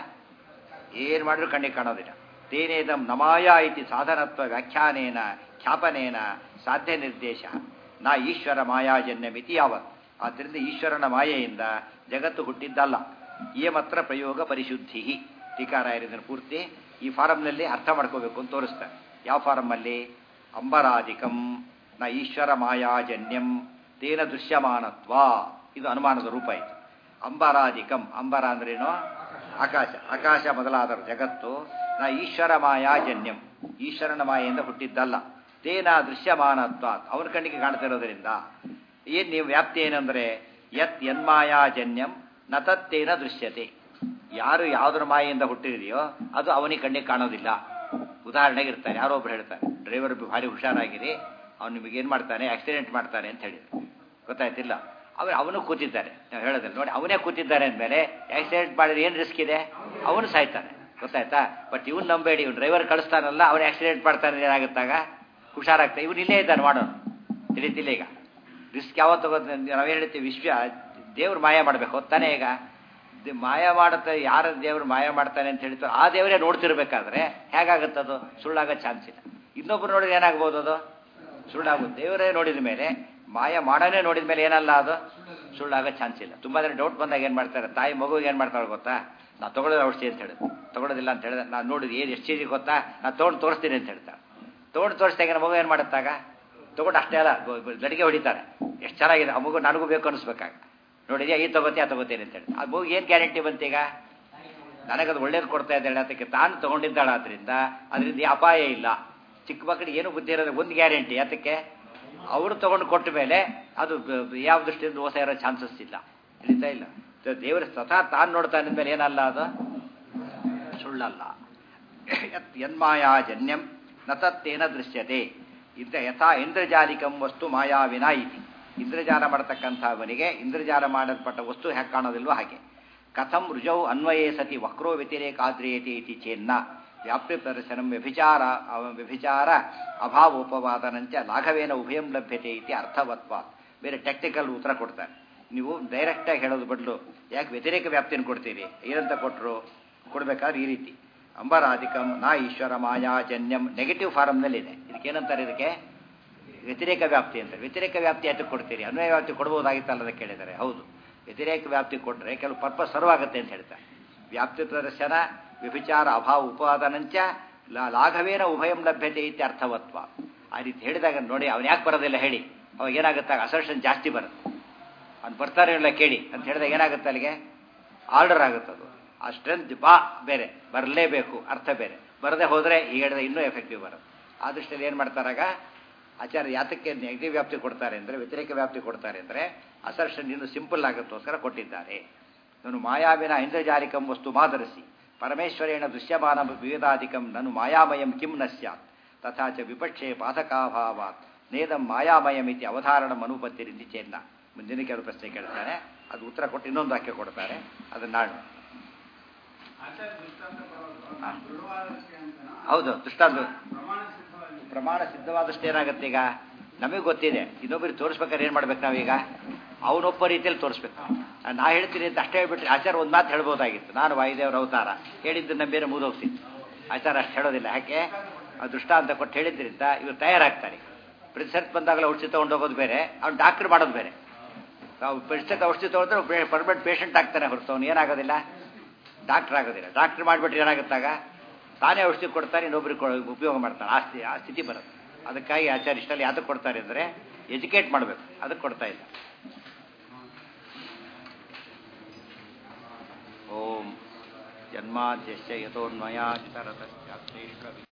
ಏನು ಮಾಡಿದ್ರು ಕಣ್ಣಿಗೆ ಕಾಣೋದಿಲ್ಲ ತೇನೇದಂ ನಮಾಯ ಇತಿ ಸಾಧನತ್ವ ವ್ಯಾಖ್ಯಾನೇನ ಖ್ಯಾಪನೇನ ಸಾಧ್ಯ ನಿರ್ದೇಶ ನಾ ಈಶ್ವರ ಮಾಯಾಜನ್ಯ ಮಿತಿ ಯಾವತ್ ಆದ್ದರಿಂದ ಈಶ್ವರನ ಮಾಯೆಯಿಂದ ಜಗತ್ತು ಹುಟ್ಟಿದ್ದಲ್ಲ ಈ ಮಾತ್ರ ಪ್ರಯೋಗ ಪರಿಶುದ್ಧಿ ಟೀಕಾರಾಯರಿದ್ದನ್ನು ಪೂರ್ತಿ ಈ ಫಾರಂನಲ್ಲಿ ಅರ್ಥ ಮಾಡ್ಕೋಬೇಕು ಅಂತ ತೋರಿಸ್ತಾರೆ ಯಾವ ಫಾರಮ್ಮಲ್ಲಿ ಅಂಬರಾಧಿಕಂ ನ ಈಶ್ವರ ಮಾಯಾಜನ್ಯಂ ತೇನ ದೃಶ್ಯಮಾನತ್ವ ಇದು ಅನುಮಾನದ ರೂಪ ಇದು ಅಂಬರಾಧಿಕಂ ಅಂಬರ ಅಂದ್ರೇನು ಆಕಾಶ ಆಕಾಶ ಮೊದಲಾದ ಜಗತ್ತು ನಾ ಈಶ್ವರ ಮಾಯಾಜನ್ಯಂ ಈಶ್ವರನ ಮಾಯೆಯಿಂದ ಹುಟ್ಟಿದ್ದಲ್ಲ ತೇನ ದೃಶ್ಯಮಾನತ್ವ ಅವನ ಕಣ್ಣಿಗೆ ಕಾಣ್ತಿರೋದ್ರಿಂದ ಏನ್ ನೀವು ವ್ಯಾಪ್ತಿ ಏನಂದ್ರೆ ಯತ್ ಯನ್ಮಾಯಾಜನ್ಯಂ ನ ತತ್ತೇನ ದೃಶ್ಯತೆ ಯಾರು ಯಾವುದ್ರ ಮಾಯೆಯಿಂದ ಹುಟ್ಟಿದೆಯೋ ಅದು ಅವನಿಗೆ ಕಣ್ಣಿಗೆ ಕಾಣೋದಿಲ್ಲ ಉದಾಹರಣೆಗೆ ಇರ್ತಾರೆ ಯಾರೋ ಒಬ್ರು ಹೇಳ್ತಾರೆ ಡ್ರೈವರ್ ಭಾರಿ ಹುಷಾರಾಗಿರಿ ಅವ್ನು ನಿಮಗೆ ಏನು ಮಾಡ್ತಾನೆ ಆಕ್ಸಿಡೆಂಟ್ ಮಾಡ್ತಾನೆ ಅಂತ ಹೇಳಿದ್ರು ಗೊತ್ತಾಯ್ತಿಲ್ಲ ಅವ್ರು ಅವನು ಕೂತಿದ್ದಾರೆ ನಾವು ಹೇಳೋದಿಲ್ಲ ನೋಡಿ ಅವನೇ ಕೂತಿದ್ದಾರೆ ಅಂದಮೇಲೆ ಆಕ್ಸಿಡೆಂಟ್ ಮಾಡಿದ್ರೆ ಏನು ರಿಸ್ಕ್ ಇದೆ ಅವನು ಸಾಯ್ತಾನೆ ಗೊತ್ತಾಯ್ತಾ ಬಟ್ ಇವ್ನು ನಂಬೇಡಿ ಇವ್ನು ಡ್ರೈವರ್ ಕಳಿಸ್ತಾನಲ್ಲ ಅವನು ಆಕ್ಸಿಡೆಂಟ್ ಮಾಡ್ತಾನೆ ಏನಾಗುತ್ತಾಗ ಹುಷಾರಾಗ್ತಾ ಇವನು ಇಲ್ಲೇ ಇದ್ದಾನೆ ಮಾಡೋನು ತಿಳಿತಿಲ್ಲ ಈಗ ರಿಸ್ಕ್ ಯಾವತ್ತು ತಗೋತ ನಾವೇನು ಹೇಳ್ತೀವಿ ವಿಶ್ವ ದೇವ್ರು ಮಾಯ ಮಾಡಬೇಕು ಹೊತ್ತಾನೆ ಈಗ ದೇ- ಮಾಯ ಮಾಡುತ್ತೆ ಯಾರ ದೇವ್ರು ಮಾಯ ಮಾಡ್ತಾನೆ ಅಂತ ಹೇಳ್ತಾರೆ ಆ ದೇವರೇ ನೋಡ್ತಿರ್ಬೇಕಾದ್ರೆ ಹೇಗಾಗುತ್ತದು ಸುಳ್ಳಾಗೋ ಚಾನ್ಸ್ ಇಲ್ಲ ಇನ್ನೊಬ್ರು ನೋಡಿದ್ರೆ ಏನಾಗ್ಬೋದು ಅದು ಸುಳ್ಳಾಗುತ್ತೆ ದೇವರೇ ನೋಡಿದ ಮೇಲೆ ಮಾಯ ಮಾಡನೇ ನೋಡಿದ ಮೇಲೆ ಏನಲ್ಲ ಅದು ಸುಳ್ಳಾಗೋ ಚಾನ್ಸ್ ಇಲ್ಲ ತುಂಬ ಜನ ಡೌಟ್ ಬಂದಾಗ ಏನು ಮಾಡ್ತಾರೆ ತಾಯಿ ಮಗುವಿಗೆ ಏನು ಮಾಡ್ತಾಳೆ ಗೊತ್ತಾ ನಾ ತೊಗೊಳ್ಳೋದು ಔಷಧಿ ಅಂತ ಹೇಳಿದ್ರು ತೊಗೊಳೋದಿಲ್ಲ ಅಂತ ಹೇಳಿದ್ರೆ ನಾನು ನೋಡಿದ್ದು ಏನು ಎಷ್ಟು ಚೀಜಿ ಗೊತ್ತಾ ನಾನು ತೊಗೊಂಡು ತೋರಿಸ್ತೀನಿ ಅಂತ ಹೇಳ್ತಾಳೆ ತೊಗೊಂಡು ತೋರಿಸಿದಾಗ ಮಗು ಏನು ಮಾಡುತ್ತಾಗ ತೊಗೊಂಡು ಅಷ್ಟೇ ಅಲ್ಲ ಗಡಿಗೆ ಹೊಡಿತಾರೆ ಎಷ್ಟು ಚೆನ್ನಾಗಿದೆ ಆ ಮಗು ನನಗೂ ಬೇಕು ಅನಿಸ್ಬೇಕಾಗ ನೋಡಿದ್ಯಾ ಈ ತಗೋತಿ ಆ ತಗೋತೀನಿ ಅಂತ ಹೇಳಿ ಆ ಮಗು ಏನು ಗ್ಯಾರಂಟಿ ಬಂತೀಗ ನನಗದು ಒಳ್ಳೇದು ಕೊಡ್ತಾ ಇದ್ದಾಳೆ ಅದಕ್ಕೆ ತಾನು ತೊಗೊಂಡಿದ್ದಾಳೆ ಆದ್ದರಿಂದ ಅದರಿಂದ ಅಪಾಯ ಇಲ್ಲ ಚಿಕ್ಕ ಮಕ್ಕಳಿಗೆ ಏನು ಬುದ್ಧಿ ಇರೋದು ಒಂದು ಗ್ಯಾರಂಟಿ ಅದಕ್ಕೆ ಅವರು ತೊಗೊಂಡು ಕೊಟ್ಟ ಮೇಲೆ ಅದು ಯಾವ ದೃಷ್ಟಿಯಿಂದ ಮೋಸ ಇರೋ ಚಾನ್ಸಸ್ ಇಲ್ಲ ಹಿಡಿತಾ ಇಲ್ಲ ದೇವರ ಸ್ವತಃ ತಾನು ನೋಡ್ತಾ ಮೇಲೆ ಏನಲ್ಲ ಅದು ಸುಳ್ಳಲ್ಲ ಯನ್ಮಾಯಾ ಜನ್ಯಂ ನ ತತ್ತೇನ ದೃಶ್ಯತೆ ಇಂದ್ರ ಯಥಾ ಇಂದ್ರಜಾಲಿಕಂ ವಸ್ತು ಮಾಯಾವಿನ ಇತಿ ಇಂದ್ರಜಾಲ ಮಾಡತಕ್ಕಂಥವನಿಗೆ ಇಂದ್ರಜಾಲ ಮಾಡಲ್ಪಟ್ಟ ವಸ್ತು ಹೇಗೆ ಕಾಣೋದಿಲ್ವೋ ಹಾಗೆ ಕಥಂ ರುಜೌ ಅನ್ವಯೇ ಸತಿ ವಕ್ರೋ ವ್ಯತಿರೇಕಾದ್ರಿಯತೆ ಇತಿ ಚೇನ್ನ ವ್ಯಾಪ್ತಿ ಪ್ರದರ್ಶನಂ ವ್ಯಭಿಚಾರ ವ್ಯಭಿಚಾರ ಅಭಾವೋಪವಾದನಂಚ ಲಾಘವೇನ ಉಭಯಂ ಲಭ್ಯತೆ ಇತಿ ಅರ್ಥವತ್ವ ಬೇರೆ ಟೆಕ್ನಿಕಲ್ ಉತ್ತರ ಕೊಡ್ತಾರೆ ನೀವು ಡೈರೆಕ್ಟಾಗಿ ಹೇಳೋದು ಬದಲು ಯಾಕೆ ವ್ಯತಿರೇಕ ವ್ಯಾಪ್ತಿಯನ್ನು ಕೊಡ್ತೀರಿ ಏನಂತ ಕೊಟ್ಟರು ಕೊಡಬೇಕಾದ್ರೆ ಈ ರೀತಿ ಅಂಬರಾಧಿಕಂ ನಾ ಈಶ್ವರ ಮಾಯಾ ಜನ್ಯಂ ನೆಗೆಟಿವ್ ಫಾರಮ್ನಲ್ಲಿದೆ ಇದಕ್ಕೇನಂತಾರೆ ಇದಕ್ಕೆ ವ್ಯತಿರೇಕ ವ್ಯಾಪ್ತಿ ಅಂತ ವ್ಯತಿರೇಕ ವ್ಯಾಪ್ತಿ ಯಾತಕ್ಕೆ ಕೊಡ್ತೀರಿ ಅನ್ವಯ ವ್ಯಾಪ್ತಿ ಕೊಡ್ಬೋದಾಗಿತ್ತಲ್ಲ ಅಂತ ಕೇಳಿದ್ದಾರೆ ಹೌದು ವ್ಯತಿರೇಕ ವ್ಯಾಪ್ತಿ ಕೊಟ್ಟರೆ ಕೆಲವು ಪರ್ಪಸ್ ಸರ್ವ್ ಆಗುತ್ತೆ ಅಂತ ಹೇಳ್ತಾರೆ ವ್ಯಾಪ್ತಿ ಪ್ರದರ್ಶನ ವ್ಯಭಿಚಾರ ಅಭಾವ ಉಪಾದನಂಚ ಲಾಘವೇನ ಉಭಯಂ ಲಭ್ಯತೆ ಇತ್ಯ ಅರ್ಥವತ್ವ ಆ ರೀತಿ ಹೇಳಿದಾಗ ನೋಡಿ ಅವ್ನು ಯಾಕೆ ಬರೋದಿಲ್ಲ ಹೇಳಿ ಅವಾಗ ಏನಾಗುತ್ತೆ ಅಸರ್ಷನ್ ಜಾಸ್ತಿ ಬರುತ್ತೆ ಅವ್ನು ಬರ್ತಾರೆ ಇಲ್ಲ ಕೇಳಿ ಅಂತ ಹೇಳಿದಾಗ ಏನಾಗುತ್ತೆ ಅಲ್ಲಿಗೆ ಆರ್ಡರ್ ಆಗುತ್ತದು ಆ ಸ್ಟ್ರೆಂತ್ ಬಾ ಬೇರೆ ಬರಲೇಬೇಕು ಅರ್ಥ ಬೇರೆ ಬರದೆ ಹೋದರೆ ಈ ಹೇಳಿದ ಇನ್ನೂ ಎಫೆಕ್ಟಿವ್ ಬರುತ್ತೆ ಆ ದೃಷ್ಟಿಯಲ್ಲಿ ಏನು ಮಾಡ್ತಾರಾಗ ಆಚಾರ್ಯ ಯಾತಕ್ಕೆ ನೆಗೆಟಿವ್ ವ್ಯಾಪ್ತಿ ಕೊಡ್ತಾರೆ ಅಂದರೆ ವ್ಯತಿರೇಕ ವ್ಯಾಪ್ತಿ ಕೊಡ್ತಾರೆ ಅಂದರೆ ಅಸರ್ಷನ್ ಇನ್ನೂ ಸಿಂಪಲ್ ಆಗುತ್ತೋಸ್ಕರ ಕೊಟ್ಟಿದ್ದಾರೆ ನಾನು ಮಾಯಾವಿನ ಇಂದ್ರಜಾಲಿಕಂ ವಸ್ತು ಮಾದರಸಿ ಪರಮೇಶ್ವರೇಣ ದೃಶ್ಯಮಾನ ವಿವೇದಾಧಿಕಂ ನನು ಮಾಯಾಮಯಂ ಕಿಂ ನ ಸ್ಯಾತ್ ತಥಾ ಚ ವಿಪಕ್ಷೆ ಪಾತಕಾಭಾವಾತ್ ನೇದಂ ಮಾಯಾಮಯಮಿತಿ ಅವಧಾರಣ ಮನುಪತ್ತಿರಿಸಿ ಚೇನ್ನ ಮುಂದಿನ ಕೆಲವು ಪ್ರಶ್ನೆ ಕೇಳ್ತಾನೆ ಅದು ಉತ್ತರ ಕೊಟ್ಟು ಇನ್ನೊಂದು ವಾಕ್ಯ ಕೊಡ್ತಾರೆ ಅದನ್ನ ನಾಡು ಹೌದು ದೃಷ್ಟಾಂತ ಪ್ರಮಾಣ ಸಿದ್ಧವಾದಷ್ಟು ಏನಾಗುತ್ತೆ ಈಗ ನಮಗೆ ಗೊತ್ತಿದೆ ಇನ್ನೊಬ್ಬರಿಗೆ ತೋರಿಸ್ಬೇಕಾದ್ರೆ ಏನು ಮಾಡ್ಬೇಕು ನಾವೀಗ ಅವನೊಬ್ಬ ರೀತಿಯಲ್ಲಿ ತೋರಿಸ್ಬೇಕು ನಾ ಹೇಳ್ತೀನಿ ಅಂತ ಅಷ್ಟೇ ಹೇಳ್ಬಿಟ್ರೆ ಆಚಾರ ಒಂದು ಮಾತು ಹೇಳ್ಬೋದಾಗಿತ್ತು ನಾನು ವಾಯುದೇವರ ಅವತಾರ ಹೇಳಿದ್ದನ್ನ ಬೇರೆ ಮುಗಿದೋಗ್ತೀನಿ ಆಚಾರ ಅಷ್ಟು ಹೇಳೋದಿಲ್ಲ ಯಾಕೆ ಆ ದೃಷ್ಟಾಂತ ಕೊಟ್ಟು ಹೇಳಿದ್ರಿಂದ ಇವರು ತಯಾರಾಗ್ತಾರೆ ಪ್ರಿನ್ಸೆಂಟ್ ಬಂದಾಗಲೇ ಔಷಧಿ ತೊಗೊಂಡು ಹೋಗೋದು ಬೇರೆ ಅವ್ನು ಡಾಕ್ಟ್ರ್ ಮಾಡೋದು ಬೇರೆ ನಾವು ಪ್ರಿನ್ಸೆಂಟ್ ಔಷಧಿ ತೊಗೊಂಡ್ರೆ ಪರ್ಮನೆಂಟ್ ಪೇಷಂಟ್ ಆಗ್ತಾನೆ ಹೊರತು ಅವ್ನು ಏನಾಗೋದಿಲ್ಲ ಡಾಕ್ಟ್ರ್ ಆಗೋದಿಲ್ಲ ಡಾಕ್ಟ್ರ್ ಮಾಡಿಬಿಟ್ರೆ ಏನಾಗುತ್ತಾಗ ತಾನೇ ಔಷಧಿ ಕೊಡ್ತಾನೆ ಇನ್ನೊಬ್ರಿಗೆ ಉಪಯೋಗ ಮಾಡ್ತಾನೆ ಆ ಸ್ಥಿತಿ ಆ ಸ್ಥಿತಿ ಬರುತ್ತೆ ಅದಕ್ಕಾಗಿ ಆಚಾರ್ಯ ಇಷ್ಟಲ್ಲಿ ಯಾತಕ್ಕೆ ಕೊಡ್ತಾರೆ ಅಂದರೆ ಎಜುಕೇಟ್ ಮಾಡಬೇಕು ಅದಕ್ಕೆ ಕೊಡ್ತಾ ಇಲ್ಲ ಓಂ ಜನ್ಮಾದ್ಯಶ್ಚ ಯಥೋನ್ಮಯಾ ಚರತಶ್ಚಾತ್ರೇಷ್ವ